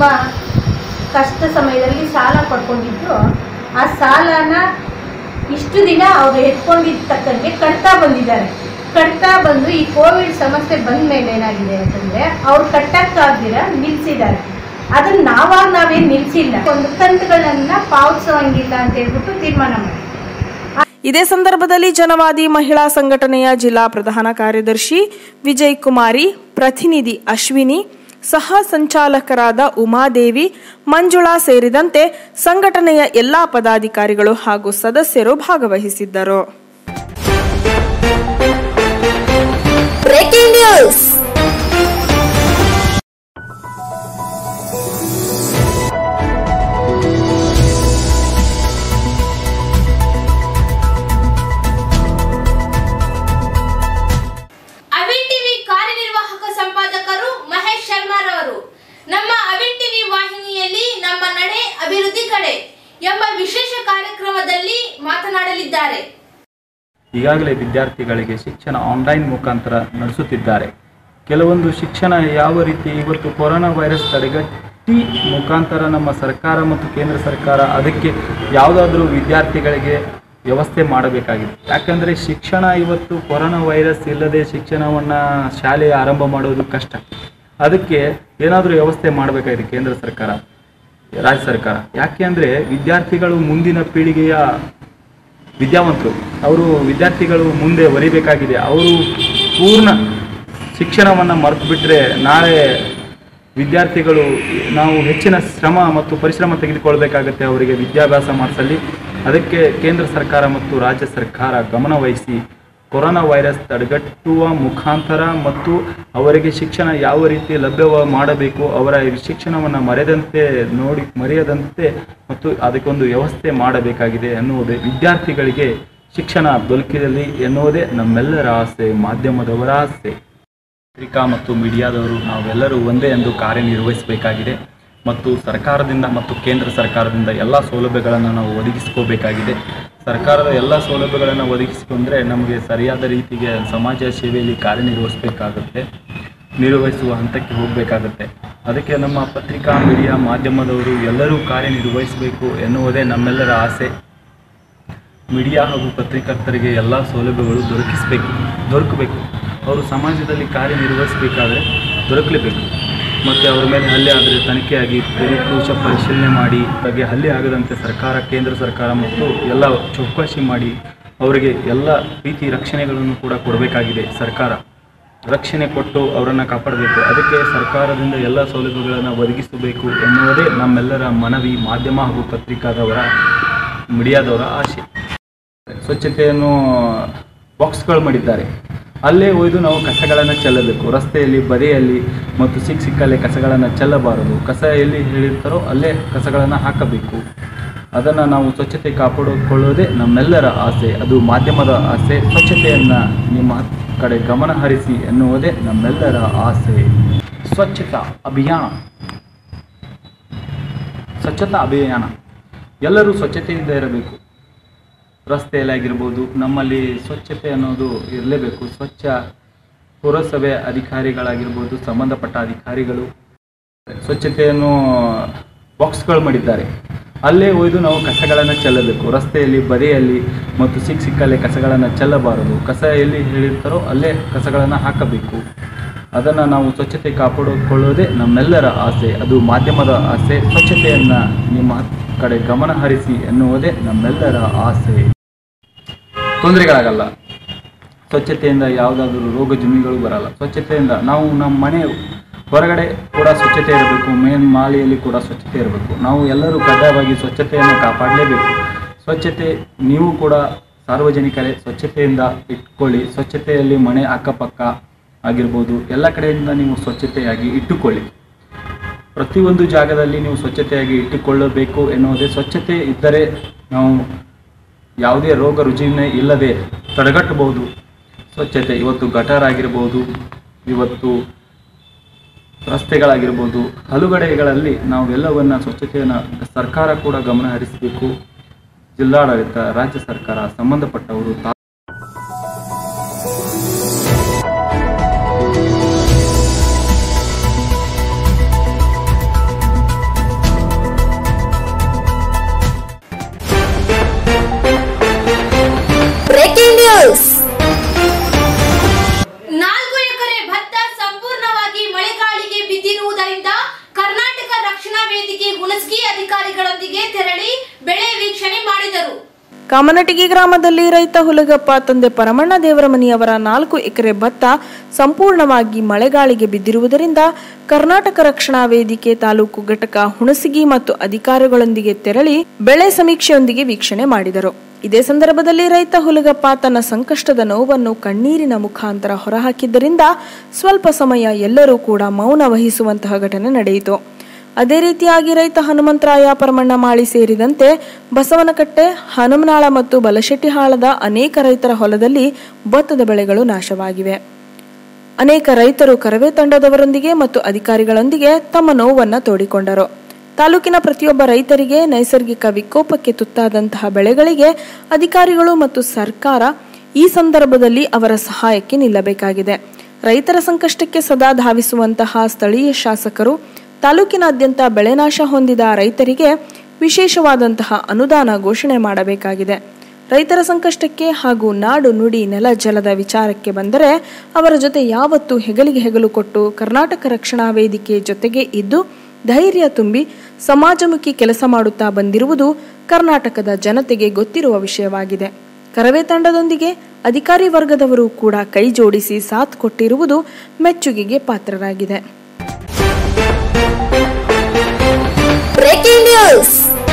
ಕಷ್ಟ ಸಮಯದಲ್ಲಿ ಸಾಲ ಪಡ್ಕೊಂಡಿದ್ರು ಆ ಸಾಲನ ಇಷ್ಟು ದಿನ ಅವ್ರು ಎತ್ಕೊಂಡಿದ್ದ ತಕ್ಕಂಗೆ ಕಟ್ತಾ ಬಂದಿದ್ದಾರೆ ಕಟ್ತಾ ಬಂದು ಈ ಕೋವಿಡ್ ಸಮಸ್ಯೆ ಬಂದ ಮೇಲೆ ಏನಾಗಿದೆ ಅಂತಂದ್ರೆ ಅವ್ರು ಕಟ್ಟಕ್ಕಾಗ್ದಿರ ನಿಲ್ಸಿದ್ದಾರೆ ಅದನ್ನ ನಾವಾಗ ನಾವೇನ್ ನಿಲ್ಸಿಲ್ಲ ಒಂದು ಕಂತುಗಳನ್ನ ಪಾವತಿಸೋಂಗಿಲ್ಲ ಅಂತ ಹೇಳ್ಬಿಟ್ಟು ತೀರ್ಮಾನ ಮಾಡಿ ಇದೇ ಸಂದರ್ಭದಲ್ಲಿ ಜನವಾದಿ ಮಹಿಳಾ ಸಂಘಟನೆಯ ಜಿಲ್ಲಾ ಪ್ರಧಾನ ಕಾರ್ಯದರ್ಶಿ ವಿಜಯ್ ಕುಮಾರಿ ಪ್ರತಿನಿಧಿ ಅಶ್ವಿನಿ ಸಹ ಸಂಚಾಲಕರಾದ ಉಮಾದೇವಿ ಮಂಜುಳಾ ಸೇರಿದಂತೆ ಸಂಘಟನೆಯ ಎಲ್ಲಾ ಪದಾಧಿಕಾರಿಗಳು ಹಾಗೂ ಸದಸ್ಯರು ಭಾಗವಹಿಸಿದ್ದರು Breaking news. ಅವಿನ್ ಟಿವಿ ಕಾರ್ಯನಿರ್ವಾಹಕ ಸಂಪಾದಕರು ಮಹೇಶ್ ಶರ್ಮಾರವರು ನಮ್ಮ ಅವಿನ್ ಟಿವಿ ವಾಹಿನಿಯಲ್ಲಿ ನಮ್ಮ ನಡೆ ಅಭಿವೃದ್ಧಿ ಕಡೆ ಎಂಬ ವಿಶೇಷ ಕಾರ್ಯಕ್ರಮದಲ್ಲಿ ಮಾತನಾಡಲಿದ್ದಾರೆ ಈಗಾಗಲೇ ವಿದ್ಯಾರ್ಥಿಗಳಿಗೆ ಶಿಕ್ಷಣ ಆನ್ಲೈನ್ ಮುಖಾಂತರ ನಡೆಸುತ್ತಿದ್ದಾರೆ ಕೆಲವೊಂದು ಶಿಕ್ಷಣ ಯಾವ ರೀತಿ ಇವತ್ತು ಕೊರೋನಾ ವೈರಸ್ ತಡೆಗಟ್ಟಿ ಮುಖಾಂತರ ನಮ್ಮ ಸರ್ಕಾರ ಮತ್ತು ಕೇಂದ್ರ ಸರ್ಕಾರ ಅದಕ್ಕೆ ಯಾವುದಾದ್ರೂ ವಿದ್ಯಾರ್ಥಿಗಳಿಗೆ ವ್ಯವಸ್ಥೆ ಮಾಡಬೇಕಾಗಿದೆ ಯಾಕಂದರೆ ಶಿಕ್ಷಣ ಇವತ್ತು ಕೊರೋನಾ ವೈರಸ್ ಇಲ್ಲದೆ ಶಿಕ್ಷಣವನ್ನು ಶಾಲೆ ಆರಂಭ ಮಾಡೋದು ಕಷ್ಟ ಅದಕ್ಕೆ ಏನಾದರೂ ವ್ಯವಸ್ಥೆ ಮಾಡಬೇಕಾಗಿದೆ ಕೇಂದ್ರ ಸರ್ಕಾರ ರಾಜ್ಯ ಸರ್ಕಾರ ಯಾಕೆ ಅಂದರೆ ವಿದ್ಯಾರ್ಥಿಗಳು ಮುಂದಿನ ಪೀಳಿಗೆಯ ವಿದ್ಯಾವಂತರು ಅವರು ವಿದ್ಯಾರ್ಥಿಗಳು ಮುಂದೆ ಒರಿಬೇಕಾಗಿದೆ ಅವರು ಪೂರ್ಣ ಶಿಕ್ಷಣವನ್ನು ಮರೆತು ಬಿಟ್ಟರೆ ನಾಳೆ ವಿದ್ಯಾರ್ಥಿಗಳು ನಾವು ಹೆಚ್ಚಿನ ಶ್ರಮ ಮತ್ತು ಪರಿಶ್ರಮ ತೆಗೆದುಕೊಳ್ಬೇಕಾಗತ್ತೆ ಅವರಿಗೆ ವಿದ್ಯಾಭ್ಯಾಸ ಮಾಡಿಸಲಿ ಅದಕ್ಕೆ ಕೇಂದ್ರ ಸರ್ಕಾರ ಮತ್ತು ರಾಜ್ಯ ಸರ್ಕಾರ ಗಮನ ವಹಿಸಿ ಕೊರೋನಾ ವೈರಸ್ ತಡೆಗಟ್ಟುವ ಮುಖಾಂತರ ಮತ್ತು ಅವರಿಗೆ ಶಿಕ್ಷಣ ಯಾವ ರೀತಿ ಲಭ್ಯ ಮಾಡಬೇಕು ಅವರ ಶಿಕ್ಷಣವನ್ನು ಮರೆಯದಂತೆ ನೋಡಿ ಮರೆಯದಂತೆ ಮತ್ತು ಅದಕ್ಕೊಂದು ವ್ಯವಸ್ಥೆ ಮಾಡಬೇಕಾಗಿದೆ ಎನ್ನುವುದೇ ವಿದ್ಯಾರ್ಥಿಗಳಿಗೆ ಶಿಕ್ಷಣ ದೊರಕಿರಲಿ ಎನ್ನುವುದೇ ನಮ್ಮೆಲ್ಲರ ಆಸೆ ಮಾಧ್ಯಮದವರ ಆಸೆ ಪತ್ರಿಕಾ ಮತ್ತು ಮೀಡಿಯಾದವರು ನಾವೆಲ್ಲರೂ ಒಂದೇ ಎಂದು ಕಾರ್ಯನಿರ್ವಹಿಸಬೇಕಾಗಿದೆ ಮತ್ತು ಸರ್ಕಾರದಿಂದ ಮತ್ತು ಕೇಂದ್ರ ಸರ್ಕಾರದಿಂದ ಎಲ್ಲ ಸೌಲಭ್ಯಗಳನ್ನು ನಾವು ಒದಗಿಸ್ಕೋಬೇಕಾಗಿದೆ ಸರ್ಕಾರದ ಎಲ್ಲ ಸೌಲಭ್ಯಗಳನ್ನು ಒದಗಿಸಿಕೊಂಡ್ರೆ ನಮಗೆ ಸರಿಯಾದ ರೀತಿಗೆ ಸಮಾಜ ಸೇವೆಯಲ್ಲಿ ಕಾರ್ಯನಿರ್ವಹಿಸಬೇಕಾಗುತ್ತೆ ನಿರ್ವಹಿಸುವ ಹಂತಕ್ಕೆ ಹೋಗಬೇಕಾಗುತ್ತೆ ಅದಕ್ಕೆ ನಮ್ಮ ಪತ್ರಿಕಾ ಮೀಡಿಯಾ ಮಾಧ್ಯಮದವರು ಎಲ್ಲರೂ ಕಾರ್ಯನಿರ್ವಹಿಸಬೇಕು ಎನ್ನುವುದೇ ನಮ್ಮೆಲ್ಲರ ಆಸೆ ಮೀಡಿಯಾ ಹಾಗೂ ಪತ್ರಿಕರ್ತರಿಗೆ ಎಲ್ಲ ಸೌಲಭ್ಯಗಳು ದೊರಕಿಸಬೇಕು ದೊರಕಬೇಕು ಅವರು ಸಮಾಜದಲ್ಲಿ ಕಾರ್ಯನಿರ್ವಹಿಸಬೇಕಾದ್ರೆ ದೊರಕಲೇಬೇಕು ಮತ್ತು ಅವರ ಮೇಲೆ ಹಲ್ಲೆ ಆದರೆ ತನಿಖೆಯಾಗಿ ಪರೀಕ್ಷ ಪರಿಶೀಲನೆ ಮಾಡಿ ಬಗ್ಗೆ ಹಲ್ಲೆ ಆಗದಂತೆ ಸರ್ಕಾರ ಕೇಂದ್ರ ಸರ್ಕಾರ ಮತ್ತು ಎಲ್ಲ ಚೌಕಾಶಿ ಮಾಡಿ ಅವರಿಗೆ ಎಲ್ಲ ರೀತಿ ರಕ್ಷಣೆಗಳನ್ನು ಕೂಡ ಕೊಡಬೇಕಾಗಿದೆ ಸರ್ಕಾರ ರಕ್ಷಣೆ ಕೊಟ್ಟು ಅವರನ್ನು ಕಾಪಾಡಬೇಕು ಅದಕ್ಕೆ ಸರ್ಕಾರದಿಂದ ಎಲ್ಲ ಸೌಲಭ್ಯಗಳನ್ನು ಒದಗಿಸಬೇಕು ಎನ್ನುವುದೇ ನಮ್ಮೆಲ್ಲರ ಮನವಿ ಮಾಧ್ಯಮ ಹಾಗೂ ಪತ್ರಿಕಾದವರ ಮೀಡಿಯಾದವರ ಆಶೆ ಸ್ವಚ್ಛತೆಯನ್ನು ಬಾಕ್ಸ್ಗಳು ಮಾಡಿದ್ದಾರೆ ಅಲ್ಲೇ ಒಯ್ದು ನಾವು ಕಸಗಳನ್ನು ಚೆಲ್ಲಬೇಕು ರಸ್ತೆಯಲ್ಲಿ ಬದಿಯಲ್ಲಿ ಮತ್ತು ಸಿಕ್ಕ ಸಿಕ್ಕಲ್ಲೇ ಕಸಗಳನ್ನು ಚೆಲ್ಲಬಾರದು ಕಸ ಎಲ್ಲಿ ಹೇಳಿರ್ತಾರೋ ಅಲ್ಲೇ ಕಸಗಳನ್ನು ಹಾಕಬೇಕು ಅದನ್ನು ನಾವು ಸ್ವಚ್ಛತೆ ಕಾಪಾಡಿಕೊಳ್ಳೋದೇ ನಮ್ಮೆಲ್ಲರ ಆಸೆ ಅದು ಮಾಧ್ಯಮದ ಆಸೆ ಸ್ವಚ್ಛತೆಯನ್ನು ನಿಮ್ಮ ಕಡೆ ಗಮನ ಹರಿಸಿ ಎನ್ನುವುದೇ ನಮ್ಮೆಲ್ಲರ ಆಸೆ ಸ್ವಚ್ಛತಾ ಅಭಿಯಾನ ಸ್ವಚ್ಛತಾ ಅಭಿಯಾನ ಎಲ್ಲರೂ ಸ್ವಚ್ಛತೆಯಿಂದ ಇರಬೇಕು ರಸ್ತೆಯಲ್ಲಿ ಆಗಿರ್ಬೋದು ನಮ್ಮಲ್ಲಿ ಸ್ವಚ್ಛತೆ ಅನ್ನೋದು ಇರಲೇಬೇಕು ಸ್ವಚ್ಛ ಪುರಸಭೆ ಅಧಿಕಾರಿಗಳಾಗಿರ್ಬೋದು ಸಂಬಂಧಪಟ್ಟ ಅಧಿಕಾರಿಗಳು ಸ್ವಚ್ಛತೆಯನ್ನು ಬಾಕ್ಸ್ಗಳು ಮಾಡಿದ್ದಾರೆ ಅಲ್ಲೇ ಒಯ್ದು ನಾವು ಕಸಗಳನ್ನು ಚೆಲ್ಲಬೇಕು ರಸ್ತೆಯಲ್ಲಿ ಬದಿಯಲ್ಲಿ ಮತ್ತು ಸಿಕ್ಕ ಸಿಕ್ಕಲ್ಲೇ ಕಸಗಳನ್ನು ಚೆಲ್ಲಬಾರದು ಕಸ ಎಲ್ಲಿ ಹೇಳಿರ್ತಾರೋ ಅಲ್ಲೇ ಕಸಗಳನ್ನು ಹಾಕಬೇಕು ಅದನ್ನು ನಾವು ಸ್ವಚ್ಛತೆ ಕಾಪಾಡಿಕೊಳ್ಳೋದೇ ನಮ್ಮೆಲ್ಲರ ಆಸೆ ಅದು ಮಾಧ್ಯಮದ ಆಸೆ ಸ್ವಚ್ಛತೆಯನ್ನು ನಿಮ್ಮ ಕಡೆ ಗಮನ ಹರಿಸಿ ಎನ್ನುವುದೇ ನಮ್ಮೆಲ್ಲರ ಆಸೆ ತೊಂದರೆಗಳಾಗಲ್ಲ ಸ್ವಚ್ಛತೆಯಿಂದ ಯಾವುದಾದ್ರೂ ರೋಗ ಜುಮಿಗಳು ಬರಲ್ಲ ಸ್ವಚ್ಛತೆಯಿಂದ ನಾವು ನಮ್ಮ ಮನೆ ಹೊರಗಡೆ ಕೂಡ ಸ್ವಚ್ಛತೆ ಇರಬೇಕು ಮೇನ್ ಮಾಲೆಯಲ್ಲಿ ಕೂಡ ಸ್ವಚ್ಛತೆ ಇರಬೇಕು ನಾವು ಎಲ್ಲರೂ ಕಡ್ಡಾಯವಾಗಿ ಸ್ವಚ್ಛತೆಯನ್ನು ಕಾಪಾಡಲೇಬೇಕು ಸ್ವಚ್ಛತೆ ನೀವು ಕೂಡ ಸಾರ್ವಜನಿಕರೇ ಸ್ವಚ್ಛತೆಯಿಂದ ಇಟ್ಕೊಳ್ಳಿ ಸ್ವಚ್ಛತೆಯಲ್ಲಿ ಮನೆ ಅಕ್ಕಪಕ್ಕ ಆಗಿರ್ಬೋದು ಎಲ್ಲ ಕಡೆಯಿಂದ ನೀವು ಸ್ವಚ್ಛತೆಯಾಗಿ ಇಟ್ಟುಕೊಳ್ಳಿ ಪ್ರತಿಯೊಂದು ಜಾಗದಲ್ಲಿ ನೀವು ಸ್ವಚ್ಛತೆಯಾಗಿ ಇಟ್ಟುಕೊಳ್ಳಬೇಕು ಎನ್ನುವುದೇ ಸ್ವಚ್ಛತೆ ಇದ್ದರೆ ನಾವು ಯಾವುದೇ ರೋಗ ರುಜಿನ ಇಲ್ಲದೆ ತಡೆಗಟ್ಟಬಹುದು ಸ್ವಚ್ಛತೆ ಇವತ್ತು ಗಟರ್ ಆಗಿರ್ಬೋದು ಇವತ್ತು ರಸ್ತೆಗಳಾಗಿರ್ಬೋದು ಹಲುಗಡೆಗಳಲ್ಲಿ ನಾವು ಎಲ್ಲವನ್ನ ಸ್ವಚ್ಛತೆಯನ್ನು ಸರ್ಕಾರ ಕೂಡ ಗಮನ ಹರಿಸಬೇಕು ಜಿಲ್ಲಾಡಳಿತ ರಾಜ್ಯ ಸರ್ಕಾರ ಸಂಬಂಧಪಟ್ಟವರು ತಾ- ಬ್ರೇಕಿಂಗ್ ನ್ಯೂಸ್ ನಾಲ್ಕು ಎಕರೆ ಭತ್ತ ಸಂಪೂರ್ಣವಾಗಿ ಮಳೆಗಾಳಿಗೆ ಬಿದ್ದಿರುವುದರಿಂದ ಕರ್ನಾಟಕ ರಕ್ಷಣಾ ವೇದಿಕೆ ಹುಣಸಗಿ ಅಧಿಕಾರಿಗಳೊಂದಿಗೆ ತೆರಳಿ ಬೆಳೆ ವೀಕ್ಷಣೆ ಮಾಡಿದರು ಕಾಮನಟಿಗಿ ಗ್ರಾಮದಲ್ಲಿ ರೈತ ಹುಲಗಪ್ಪ ತಂದೆ ಪರಮಣ್ಣ ದೇವರಮನಿಯವರ ನಾಲ್ಕು ಎಕರೆ ಭತ್ತ ಸಂಪೂರ್ಣವಾಗಿ ಮಳೆಗಾಳಿಗೆ ಬಿದ್ದಿರುವುದರಿಂದ ಕರ್ನಾಟಕ ರಕ್ಷಣಾ ವೇದಿಕೆ ತಾಲೂಕು ಘಟಕ ಹುಣಸಗಿ ಮತ್ತು ಅಧಿಕಾರಿಗಳೊಂದಿಗೆ ತೆರಳಿ ಬೆಳೆ ಸಮೀಕ್ಷೆಯೊಂದಿಗೆ ವೀಕ್ಷಣೆ ಮಾಡಿದರು ಇದೇ ಸಂದರ್ಭದಲ್ಲಿ ರೈತ ಹುಲಗಪ್ಪ ತನ್ನ ಸಂಕಷ್ಟದ ನೋವನ್ನು ಕಣ್ಣೀರಿನ ಮುಖಾಂತರ ಹೊರಹಾಕಿದ್ದರಿಂದ ಸ್ವಲ್ಪ ಸಮಯ ಎಲ್ಲರೂ ಕೂಡ ಮೌನ ವಹಿಸುವಂತಹ ಘಟನೆ ನಡೆಯಿತು ಅದೇ ರೀತಿಯಾಗಿ ರೈತ ಹನುಮಂತರಾಯ ಪರಮಣ್ಣ ಮಾಳಿ ಸೇರಿದಂತೆ ಬಸವನಕಟ್ಟೆ ಹನುಮನಾಳ ಮತ್ತು ಬಲಶೆಟ್ಟಿಹಾಳದ ಅನೇಕ ರೈತರ ಹೊಲದಲ್ಲಿ ಭತ್ತದ ಬೆಳೆಗಳು ನಾಶವಾಗಿವೆ ಅನೇಕ ರೈತರು ಕರವೇ ತಂಡದವರೊಂದಿಗೆ ಮತ್ತು ಅಧಿಕಾರಿಗಳೊಂದಿಗೆ ತಮ್ಮ ನೋವನ್ನ ತೋಡಿಕೊಂಡರು ತಾಲೂಕಿನ ಪ್ರತಿಯೊಬ್ಬ ರೈತರಿಗೆ ನೈಸರ್ಗಿಕ ವಿಕೋಪಕ್ಕೆ ತುತ್ತಾದಂತಹ ಬೆಳೆಗಳಿಗೆ ಅಧಿಕಾರಿಗಳು ಮತ್ತು ಸರ್ಕಾರ ಈ ಸಂದರ್ಭದಲ್ಲಿ ಅವರ ಸಹಾಯಕ್ಕೆ ನಿಲ್ಲಬೇಕಾಗಿದೆ ರೈತರ ಸಂಕಷ್ಟಕ್ಕೆ ಸದಾ ಧಾವಿಸುವಂತಹ ಸ್ಥಳೀಯ ಶಾಸಕರು ತಾಲೂಕಿನಾದ್ಯಂತ ಬೆಳೆನಾಶ ಹೊಂದಿದ ರೈತರಿಗೆ ವಿಶೇಷವಾದಂತಹ ಅನುದಾನ ಘೋಷಣೆ ಮಾಡಬೇಕಾಗಿದೆ ರೈತರ ಸಂಕಷ್ಟಕ್ಕೆ ಹಾಗೂ ನಾಡು ನುಡಿ ನೆಲ ಜಲದ ವಿಚಾರಕ್ಕೆ ಬಂದರೆ ಅವರ ಜೊತೆ ಯಾವತ್ತೂ ಹೆಗಲಿಗೆ ಹೆಗಲು ಕೊಟ್ಟು ಕರ್ನಾಟಕ ರಕ್ಷಣಾ ವೇದಿಕೆ ಜೊತೆಗೆ ಇದ್ದು ಧೈರ್ಯ ತುಂಬಿ ಸಮಾಜಮುಖಿ ಕೆಲಸ ಮಾಡುತ್ತಾ ಬಂದಿರುವುದು ಕರ್ನಾಟಕದ ಜನತೆಗೆ ಗೊತ್ತಿರುವ ವಿಷಯವಾಗಿದೆ ಕರವೇ ತಂಡದೊಂದಿಗೆ ಅಧಿಕಾರಿ ವರ್ಗದವರು ಕೂಡ ಕೈ ಜೋಡಿಸಿ ಸಾಥ್ ಕೊಟ್ಟಿರುವುದು ಮೆಚ್ಚುಗೆಗೆ ಪಾತ್ರರಾಗಿದೆ breaking news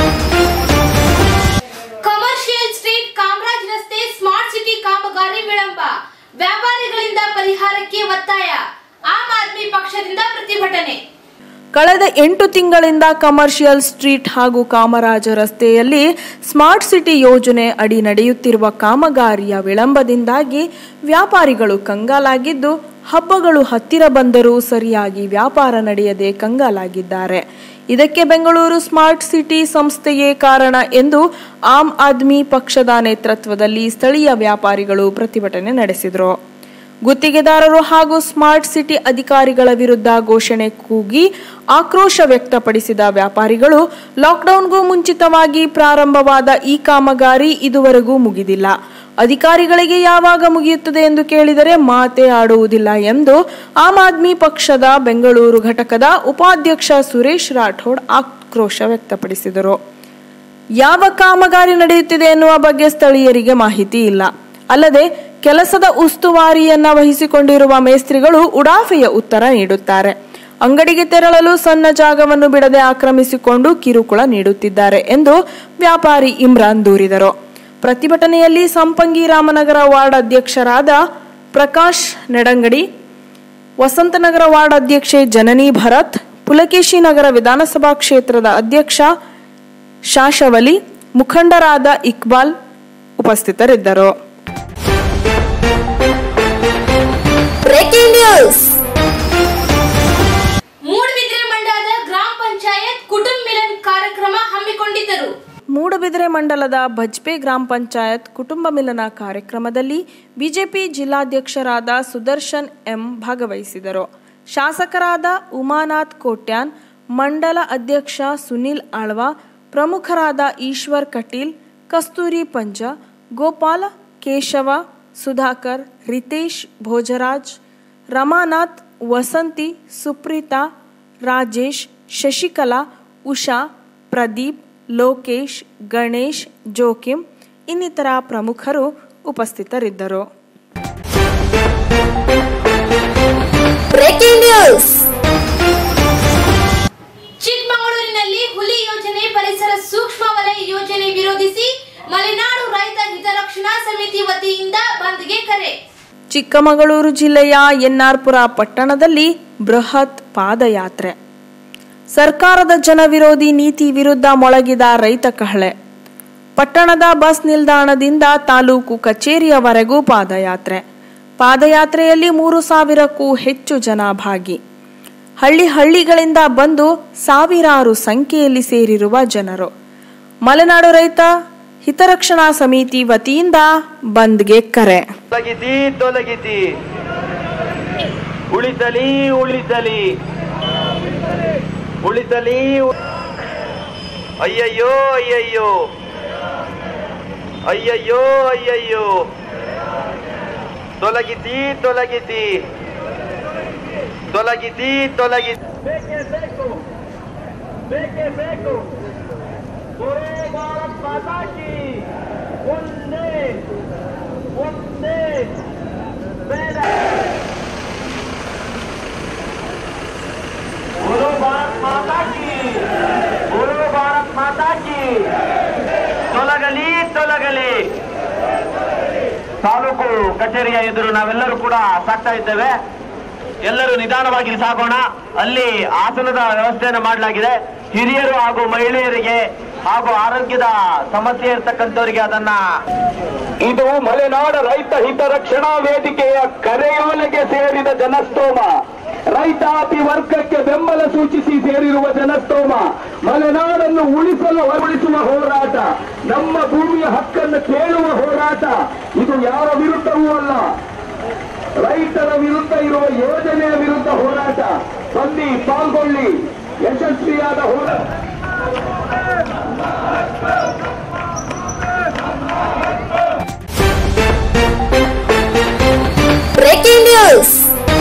commercial street Kamaraj ರಸ್ತೆ ಸ್ಮಾರ್ಟ್ ಸಿಟಿ ಕಾಮಗಾರಿ ವಿಳಂಬ ವ್ಯಾಪಾರಿಗಳಿಂದ ಪರಿಹಾರಕ್ಕೆ ಒತ್ತಾಯ ಆಮ್ ಆದ್ಮಿ ಪಕ್ಷದಿಂದ ಪ್ರತಿಭಟನೆ ಕಳೆದ ಎಂಟು ತಿಂಗಳಿಂದ ಕಮರ್ಷಿಯಲ್ ಸ್ಟ್ರೀಟ್ ಹಾಗೂ ಕಾಮರಾಜ ರಸ್ತೆಯಲ್ಲಿ ಸ್ಮಾರ್ಟ್ ಸಿಟಿ ಯೋಜನೆ ಅಡಿ ನಡೆಯುತ್ತಿರುವ ಕಾಮಗಾರಿಯ ವಿಳಂಬದಿಂದಾಗಿ ವ್ಯಾಪಾರಿಗಳು ಕಂಗಾಲಾಗಿದ್ದು ಹಬ್ಬಗಳು ಹತ್ತಿರ ಬಂದರೂ ಸರಿಯಾಗಿ ವ್ಯಾಪಾರ ನಡೆಯದೆ ಕಂಗಾಲಾಗಿದ್ದಾರೆ ಇದಕ್ಕೆ ಬೆಂಗಳೂರು ಸ್ಮಾರ್ಟ್ ಸಿಟಿ ಸಂಸ್ಥೆಯೇ ಕಾರಣ ಎಂದು ಆಮ್ ಆದ್ಮಿ ಪಕ್ಷದ ನೇತೃತ್ವದಲ್ಲಿ ಸ್ಥಳೀಯ ವ್ಯಾಪಾರಿಗಳು ಪ್ರತಿಭಟನೆ ನಡೆಸಿದರು ಗುತ್ತಿಗೆದಾರರು ಹಾಗೂ ಸ್ಮಾರ್ಟ್ ಸಿಟಿ ಅಧಿಕಾರಿಗಳ ವಿರುದ್ಧ ಘೋಷಣೆ ಕೂಗಿ ಆಕ್ರೋಶ ವ್ಯಕ್ತಪಡಿಸಿದ ವ್ಯಾಪಾರಿಗಳು ಲಾಕ್ಡೌನ್ಗೂ ಮುಂಚಿತವಾಗಿ ಪ್ರಾರಂಭವಾದ ಈ ಕಾಮಗಾರಿ ಇದುವರೆಗೂ ಮುಗಿದಿಲ್ಲ ಅಧಿಕಾರಿಗಳಿಗೆ ಯಾವಾಗ ಮುಗಿಯುತ್ತದೆ ಎಂದು ಕೇಳಿದರೆ ಮಾತೇ ಆಡುವುದಿಲ್ಲ ಎಂದು ಆಮ್ ಆದ್ಮಿ ಪಕ್ಷದ ಬೆಂಗಳೂರು ಘಟಕದ ಉಪಾಧ್ಯಕ್ಷ ಸುರೇಶ್ ರಾಠೋಡ್ ಆಕ್ರೋಶ ವ್ಯಕ್ತಪಡಿಸಿದರು ಯಾವ ಕಾಮಗಾರಿ ನಡೆಯುತ್ತಿದೆ ಎನ್ನುವ ಬಗ್ಗೆ ಸ್ಥಳೀಯರಿಗೆ ಮಾಹಿತಿ ಇಲ್ಲ ಅಲ್ಲದೆ ಕೆಲಸದ ಉಸ್ತುವಾರಿಯನ್ನ ವಹಿಸಿಕೊಂಡಿರುವ ಮೇಸ್ತ್ರಿಗಳು ಉಡಾಫೆಯ ಉತ್ತರ ನೀಡುತ್ತಾರೆ ಅಂಗಡಿಗೆ ತೆರಳಲು ಸಣ್ಣ ಜಾಗವನ್ನು ಬಿಡದೆ ಆಕ್ರಮಿಸಿಕೊಂಡು ಕಿರುಕುಳ ನೀಡುತ್ತಿದ್ದಾರೆ ಎಂದು ವ್ಯಾಪಾರಿ ಇಮ್ರಾನ್ ದೂರಿದರು ಪ್ರತಿಭಟನೆಯಲ್ಲಿ ಸಂಪಂಗಿ ರಾಮನಗರ ವಾರ್ಡ್ ಅಧ್ಯಕ್ಷರಾದ ಪ್ರಕಾಶ್ ನೆಡಂಗಡಿ ವಸಂತನಗರ ವಾರ್ಡ್ ಅಧ್ಯಕ್ಷೆ ಜನನಿ ಭರತ್ ಪುಲಕೇಶಿ ನಗರ ವಿಧಾನಸಭಾ ಕ್ಷೇತ್ರದ ಅಧ್ಯಕ್ಷ ಶಾಶವಲಿ ಮುಖಂಡರಾದ ಇಕ್ಬಾಲ್ ಉಪಸ್ಥಿತರಿದ್ದರು ಬ್ರೇಕಿಂಗ್ ನ್ಯೂಸ್ ಮೂಡಬಿದ್ರೆ ಮಂಡಲದ ಗ್ರಾಮ ಪಂಚಾಯತ್ ಕುಟುಂಬ ಮಿಲನ್ ಕಾರ್ಯಕ್ರಮ ಹಮ್ಮಿಕೊಂಡಿದ್ದರು ಮೂಡಬಿದರೆ ಮಂಡಲದ ಬಜ್ಪೆ ಗ್ರಾಮ ಪಂಚಾಯತ್ ಕುಟುಂಬ ಮಿಲನ ಕಾರ್ಯಕ್ರಮದಲ್ಲಿ ಬಿಜೆಪಿ ಜಿಲ್ಲಾಧ್ಯಕ್ಷರಾದ ಸುದರ್ಶನ್ ಎಂ ಭಾಗವಹಿಸಿದರು ಶಾಸಕರಾದ ಉಮಾನಾಥ್ ಕೋಟ್ಯಾನ್ ಮಂಡಲ ಅಧ್ಯಕ್ಷ ಸುನಿಲ್ ಆಳ್ವಾ ಪ್ರಮುಖರಾದ ಈಶ್ವರ್ ಕಟೀಲ್ ಕಸ್ತೂರಿ ಪಂಜ ಗೋಪಾಲ ಕೇಶವ ಸುಧಾಕರ್ ರಿತೇಶ್ ಭೋಜರಾಜ್ ರಮಾನಾಥ್ ವಸಂತಿ ಸುಪ್ರೀತಾ ರಾಜೇಶ್ ಶಶಿಕಲಾ ಉಷಾ ಪ್ರದೀಪ್ ಲೋಕೇಶ್ ಗಣೇಶ್ ಜೋಕಿಂ ಇನ್ನಿತರ ಪ್ರಮುಖರು ಉಪಸ್ಥಿತರಿದ್ದರು ಬ್ರೇಕಿಂಗ್ ನ್ಯೂಸ್ ಚಿಕ್ಕಮಗಳೂರಿನಲ್ಲಿ ಹುಲಿ ಯೋಜನೆ ಪರಿಸರ ಸೂಕ್ಷ್ಮ ವಲಯ ಯೋಜನೆ ವಿರೋಧಿಸಿ ಮಲೆನಾಡು ರೈತ ಹಿತರಕ್ಷಣಾ ಸಮಿತಿ ವತಿಯಿಂದ ಬಂದ್ಗೆ ಕರೆ ಚಿಕ್ಕಮಗಳೂರು ಜಿಲ್ಲೆಯ ಎನ್ಆರ್ಪುರ ಪಟ್ಟಣದಲ್ಲಿ ಬೃಹತ್ ಪಾದಯಾತ್ರೆ ಸರ್ಕಾರದ ಜನವಿರೋಧಿ ನೀತಿ ವಿರುದ್ಧ ಮೊಳಗಿದ ರೈತ ಕಹಳೆ ಪಟ್ಟಣದ ಬಸ್ ನಿಲ್ದಾಣದಿಂದ ತಾಲೂಕು ಕಚೇರಿಯವರೆಗೂ ಪಾದಯಾತ್ರೆ ಪಾದಯಾತ್ರೆಯಲ್ಲಿ ಮೂರು ಸಾವಿರಕ್ಕೂ ಹೆಚ್ಚು ಜನ ಭಾಗಿ ಹಳ್ಳಿ ಹಳ್ಳಿಗಳಿಂದ ಬಂದು ಸಾವಿರಾರು ಸಂಖ್ಯೆಯಲ್ಲಿ ಸೇರಿರುವ ಜನರು ಮಲೆನಾಡು ರೈತ ಹಿತರಕ್ಷಣಾ ಸಮಿತಿ ವತಿಯಿಂದ ಬಂದ್ಗೆ ಕರೆ ತೊಲಗಿಸಿ ತೊಲಗಿಸಿ ಉಳಿಸಲಿ ಉಳಿಸಲಿ ಉಳಿಸಲಿ ಉ- ಅಯ್ಯಯ್ಯೋ ಅಯ್ಯಯ್ಯೋ ಅಯ್ಯಯ್ಯೋ ಅಯ್ಯಯ್ಯೋ ತೊಲಗಿಸಿ ತೊಲಗಿಸಿ ತೊಲಗಿಸಿ ತೊಲಗಿಸಿ ಬೇಕೇ ಬೇಕು ಬೇಕೇ ಬೇಕು ಭಾರತ್ ಮಾತಾ ಕಿ ಒಂದೇ ಒಂದೇ ಬೇಡ ಗುರು ಭಾರತ್ ಮಾತಾ ಕಿ ಗುರು ಭಾರತ್ ಮಾತಾ ಕಿ ತೊಲಗಲಿ ತೊಲಗಲಿ ತಾಲೂಕು ಕಚೇರಿಯ ಎದುರು ನಾವೆಲ್ಲರೂ ಕೂಡ ಸಾಕ್ತಾ ಇದ್ದೇವೆ ಎಲ್ಲರೂ ನಿಧಾನವಾಗಿ ಸಾಗೋಣ ಅಲ್ಲಿ ಆಸನದ ವ್ಯವಸ್ಥೆಯನ್ನು ಮಾಡಲಾಗಿದೆ ಹಿರಿಯರು ಹಾಗೂ ಮಹಿಳೆಯರಿಗೆ ಹಾಗೂ ಆರೋಗ್ಯದ ಸಮಸ್ಯೆ ಇರ್ತಕ್ಕಂಥವರಿಗೆ ಅದನ್ನ ಇದು ಮಲೆನಾಡ ರೈತ ಹಿತರಕ್ಷಣಾ ವೇದಿಕೆಯ ಕರೆಯೋಲೆಗೆ ಸೇರಿದ ಜನಸ್ತೋಮ ರೈತಾಪಿ ವರ್ಗಕ್ಕೆ ಬೆಂಬಲ ಸೂಚಿಸಿ ಸೇರಿರುವ ಜನಸ್ತೋಮ ಮಲೆನಾಡನ್ನು ಉಳಿಸಲು ಉಳಿಸುವ ಹೋರಾಟ ನಮ್ಮ ಭೂಮಿಯ ಹಕ್ಕನ್ನು ಕೇಳುವ ಹೋರಾಟ ಇದು ಯಾರ ವಿರುದ್ಧವೂ ಅಲ್ಲ ರೈತರ ವಿರುದ್ಧ ಇರುವ ಯೋಜನೆಯ ವಿರುದ್ಧ ಹೋರಾಟ ಬನ್ನಿ ಪಾಲ್ಗೊಳ್ಳಿ ಯಶಸ್ವಿಯಾದ ಹೋರಾಟ ಬ್ರೇಕಿಂಗ್ ನ್ಯೂಸ್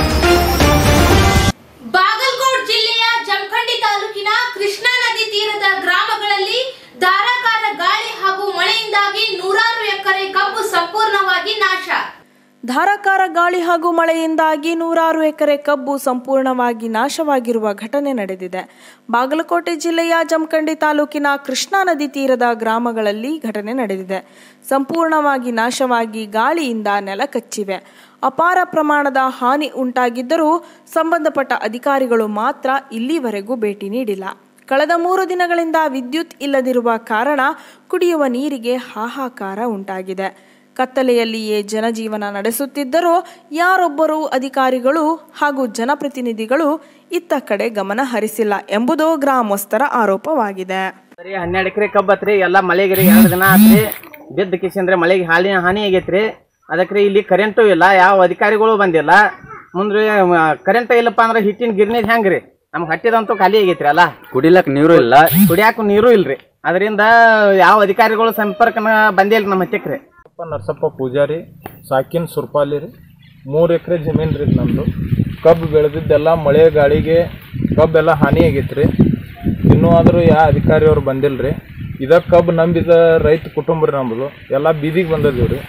ಬಾಗಲಕೋಟ್ ಜಿಲ್ಲೆಯ ಜಮಖಂಡಿ ತಾಲೂಕಿನ ಕೃಷ್ಣಾ ನದಿ ತೀರದ ಗ್ರಾಮಗಳಲ್ಲಿ ಧಾರಾಕಾರ ಗಾಳಿ ಹಾಗೂ ಮಳೆಯಿಂದಾಗಿ ನೂರಾರು ಎಕರೆ ಕಬ್ಬು ಸಂಪೂರ್ಣವಾಗಿ ನಾಶ ಧಾರಾಕಾರ ಗಾಳಿ ಹಾಗೂ ಮಳೆಯಿಂದಾಗಿ ನೂರಾರು ಎಕರೆ ಕಬ್ಬು ಸಂಪೂರ್ಣವಾಗಿ ನಾಶವಾಗಿರುವ ಘಟನೆ ನಡೆದಿದೆ ಬಾಗಲಕೋಟೆ ಜಿಲ್ಲೆಯ ಜಮಖಂಡಿ ತಾಲೂಕಿನ ಕೃಷ್ಣಾ ನದಿ ತೀರದ ಗ್ರಾಮಗಳಲ್ಲಿ ಘಟನೆ ನಡೆದಿದೆ ಸಂಪೂರ್ಣವಾಗಿ ನಾಶವಾಗಿ ಗಾಳಿಯಿಂದ ನೆಲ ಕಚ್ಚಿವೆ ಅಪಾರ ಪ್ರಮಾಣದ ಹಾನಿ ಉಂಟಾಗಿದ್ದರೂ ಸಂಬಂಧಪಟ್ಟ ಅಧಿಕಾರಿಗಳು ಮಾತ್ರ ಇಲ್ಲಿವರೆಗೂ ಭೇಟಿ ನೀಡಿಲ್ಲ ಕಳೆದ ಮೂರು ದಿನಗಳಿಂದ ವಿದ್ಯುತ್ ಇಲ್ಲದಿರುವ ಕಾರಣ ಕುಡಿಯುವ ನೀರಿಗೆ ಹಾಹಾಕಾರ ಉಂಟಾಗಿದೆ ಕತ್ತಲೆಯಲ್ಲಿಯೇ ಜನಜೀವನ ನಡೆಸುತ್ತಿದ್ದರೂ ಯಾರೊಬ್ಬರೂ ಅಧಿಕಾರಿಗಳು ಹಾಗೂ ಜನಪ್ರತಿನಿಧಿಗಳು ಇತ್ತ ಕಡೆ ಗಮನ ಹರಿಸಿಲ್ಲ ಎಂಬುದು ಗ್ರಾಮಸ್ಥರ ಆರೋಪವಾಗಿದೆ ಬರೀ ಹನ್ನೆರಡು ಎಕರೆ ಕಬ್ಬತ್ರಿ ಎಲ್ಲ ಮಳೆಗಿರಿ ಎರಡು ದಿನ ಆತ್ರಿ ಬಿದ್ದ ಕಿಶಂದ್ರೆ ಮಳೆಗೆ ಹಾನಿ ಹಾನಿ ಆಗೈತ್ರಿ ಅದಕ್ಕೆ ಇಲ್ಲಿ ಕರೆಂಟು ಇಲ್ಲ ಯಾವ ಅಧಿಕಾರಿಗಳು ಬಂದಿಲ್ಲ ಮುಂದ್ರಿ ಕರೆಂಟ್ ಇಲ್ಲಪ್ಪ ಅಂದ್ರೆ ಹಿಟ್ಟಿನ ಗಿರ್ನಿ ಹೆಂಗ್ರಿ ನಮ್ಗೆ ಹಟ್ಟಿದಂತೂ ಖಾಲಿ ಆಗೈತ್ರಿ ಅಲ್ಲ ಕುಡಿಲಕ್ ನೀರು ಇಲ್ಲ ಕುಡಿಯಾಕ ನೀರು ಇಲ್ರಿ ಅದರಿಂದ ಯಾವ ಅಧಿಕಾರಿಗಳು ಸಂಪರ್ಕನ ಬಂದೇ ಇಲ್ಲ ನಮ್ಮ ಹತ್ತಿಕ್ರಿ ನರಸಪ್ಪ ಪೂಜಾರಿ ಸಾಕಿನ್ ಸುರ್ಪಾಲಿ ರೀ ಮೂರು ಎಕರೆ ಜಮೀನು ರೀ ನಮ್ಮದು ಕಬ್ಬು ಬೆಳೆದಿದ್ದೆಲ್ಲ ಮಳೆ ಗಾಳಿಗೆ ಕಬ್ಬೆಲ್ಲ ಹಾನಿ ಆಗೈತೆ ರೀ ಇನ್ನೂ ಆದರೂ ಯಾವ ಅಧಿಕಾರಿಯವ್ರು ಬಂದಿಲ್ಲ ರೀ ಇದ ಕಬ್ಬು ನಂಬಿದ ರೈತ ಕುಟುಂಬ ರೀ ನಮ್ಮದು ಎಲ್ಲ ಬೀದಿಗೆ ಬಂದದೀವಿ ರೀ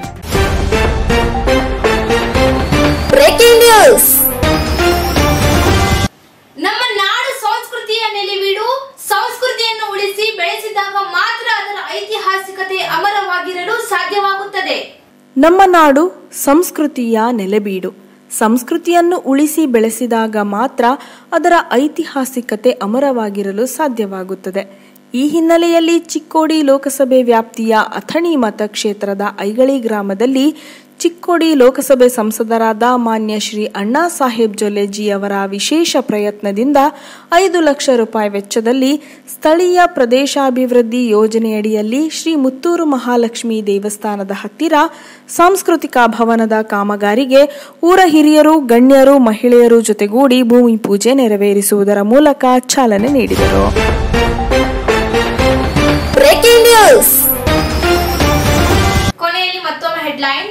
ಬ್ರೇಕಿಂಗ್ ನ್ಯೂಸ್ ನಮ್ಮ ನಾಡು ಸಂಸ್ಕೃತಿಯ ನೆಲೆವೀಡು ಸಂಸ್ಕೃತಿಯನ್ನು ಉಳಿಸಿ ಬೆಳೆಸಿದಾಗ ಮಾತ್ರ ಅದರ ಐತಿಹಾಸಿಕತೆ ಅಮರವಾಗಿರಲು ಸಾಧ್ಯವಾಗುತ್ತದೆ ನಮ್ಮ ನಾಡು ಸಂಸ್ಕೃತಿಯ ನೆಲೆಬೀಡು ಸಂಸ್ಕೃತಿಯನ್ನು ಉಳಿಸಿ ಬೆಳೆಸಿದಾಗ ಮಾತ್ರ ಅದರ ಐತಿಹಾಸಿಕತೆ ಅಮರವಾಗಿರಲು ಸಾಧ್ಯವಾಗುತ್ತದೆ ಈ ಹಿನ್ನೆಲೆಯಲ್ಲಿ ಚಿಕ್ಕೋಡಿ ಲೋಕಸಭೆ ವ್ಯಾಪ್ತಿಯ ಅಥಣಿ ಮತಕ್ಷೇತ್ರದ ಐಗಳಿ ಗ್ರಾಮದಲ್ಲಿ ಚಿಕ್ಕೋಡಿ ಲೋಕಸಭೆ ಸಂಸದರಾದ ಮಾನ್ಯ ಶ್ರೀ ಅಣ್ಣಾ ಸಾಹೇಬ್ ಜೊಲ್ಲೆಜಿ ಅವರ ವಿಶೇಷ ಪ್ರಯತ್ನದಿಂದ ಐದು ಲಕ್ಷ ರೂಪಾಯಿ ವೆಚ್ಚದಲ್ಲಿ ಸ್ಥಳೀಯ ಪ್ರದೇಶಾಭಿವೃದ್ಧಿ ಯೋಜನೆಯಡಿಯಲ್ಲಿ ಶ್ರೀ ಮುತ್ತೂರು ಮಹಾಲಕ್ಷ್ಮಿ ದೇವಸ್ಥಾನದ ಹತ್ತಿರ ಸಾಂಸ್ಕೃತಿಕ ಭವನದ ಕಾಮಗಾರಿಗೆ ಊರ ಹಿರಿಯರು ಗಣ್ಯರು ಮಹಿಳೆಯರು ಜೊತೆಗೂಡಿ ಭೂಮಿ ಪೂಜೆ ನೆರವೇರಿಸುವುದರ ಮೂಲಕ ಚಾಲನೆ ನೀಡಿದರು ಬ್ರೇಕಿಂಗ್ ನ್ಯೂಸ್ ಕೊನೆಯಲ್ಲಿ ಮತ್ತೊಮ್ಮೆ ಹೆಡ್ಲೈನ್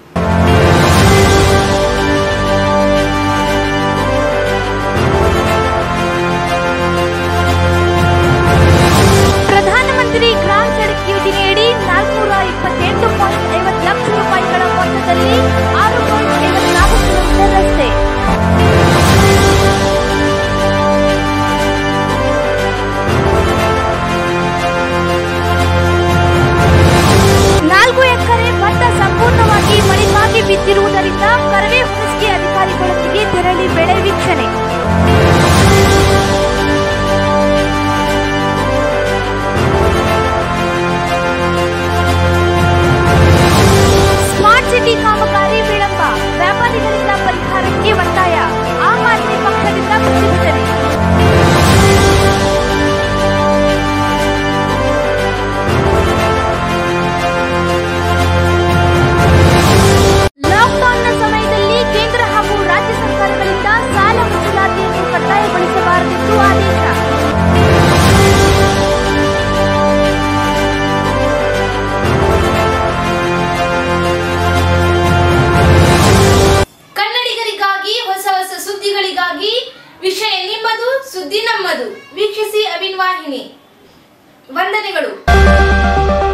ಪ್ರಧಾನಮಂತ್ರಿ ಗ್ರಾಮ್ ಸಡಕ್ ಯೋಜನೆಯಡಿ ನಾಲ್ಕುನೂರ ಇಪ್ಪತ್ತೆಂಟು ಪಾಯಿಂಟ್ ಐವತ್ತು ಲಕ್ಷ ರೂಪಾಯಿಗಳ ಮೊತ್ತದಲ್ಲಿ ಆರು ಪಾಯಿಂಟ್ ಐವತ್ನಾಲ್ಕು ಕಿಲೋಮೀಟರ್ ರಸ್ತೆ ನಾಲ್ಕು ಎಕರೆ ಭತ್ತ ಸಂಪೂರ್ಣವಾಗಿ ಮಳೆಗಾಗಿ ಬಿದ್ದಿರುವುದರಿಂದ ಕರವೇ ಹುಣಸಿಗೆ ಅಧಿಕಾರಿಗಳೊಂದಿಗೆ ತೆರಳಿ ಬೆಳೆ ವೀಕ್ಷಣೆ ಸ್ಮಾರ್ಟ್ ಸಿಟಿ ಕಾಮಗಾರಿ ವಿಳಂಬ ವ್ಯಾಪಾರಿಗಳಿಂದ ಪರಿಹಾರಕ್ಕೆ ಒತ್ತಾಯ ಆಮ್ ಆದ್ಮಿ ಪಕ್ಷದಿಂದ ಪ್ರತಿಭಟನೆ ಲಾಕ್ಡೌನ್ನ ಸಮಯದಲ್ಲಿ ಕೇಂದ್ರ ಹಾಗೂ ರಾಜ್ಯ ಸರ್ಕಾರಗಳಿಂದ ಸಾಲ ವಸೂಲಾತಿಯನ್ನು ಕಡ್ಡಾಯಗೊಳಿಸಬಾರದೆಂದು ಆದೇಶ ಕನ್ನಡಿಗರಿಗಾಗಿ ಹೊಸ ಹೊಸ ಸುದ್ದಿಗಳಿಗಾಗಿ ವಿಷಯ ನಿಮ್ಮದು ಸುದ್ದಿ ನಮ್ಮದು ವೀಕ್ಷಿಸಿ ಅಭಿನ್ ವಾಹಿನಿ ವಂದನೆಗಳು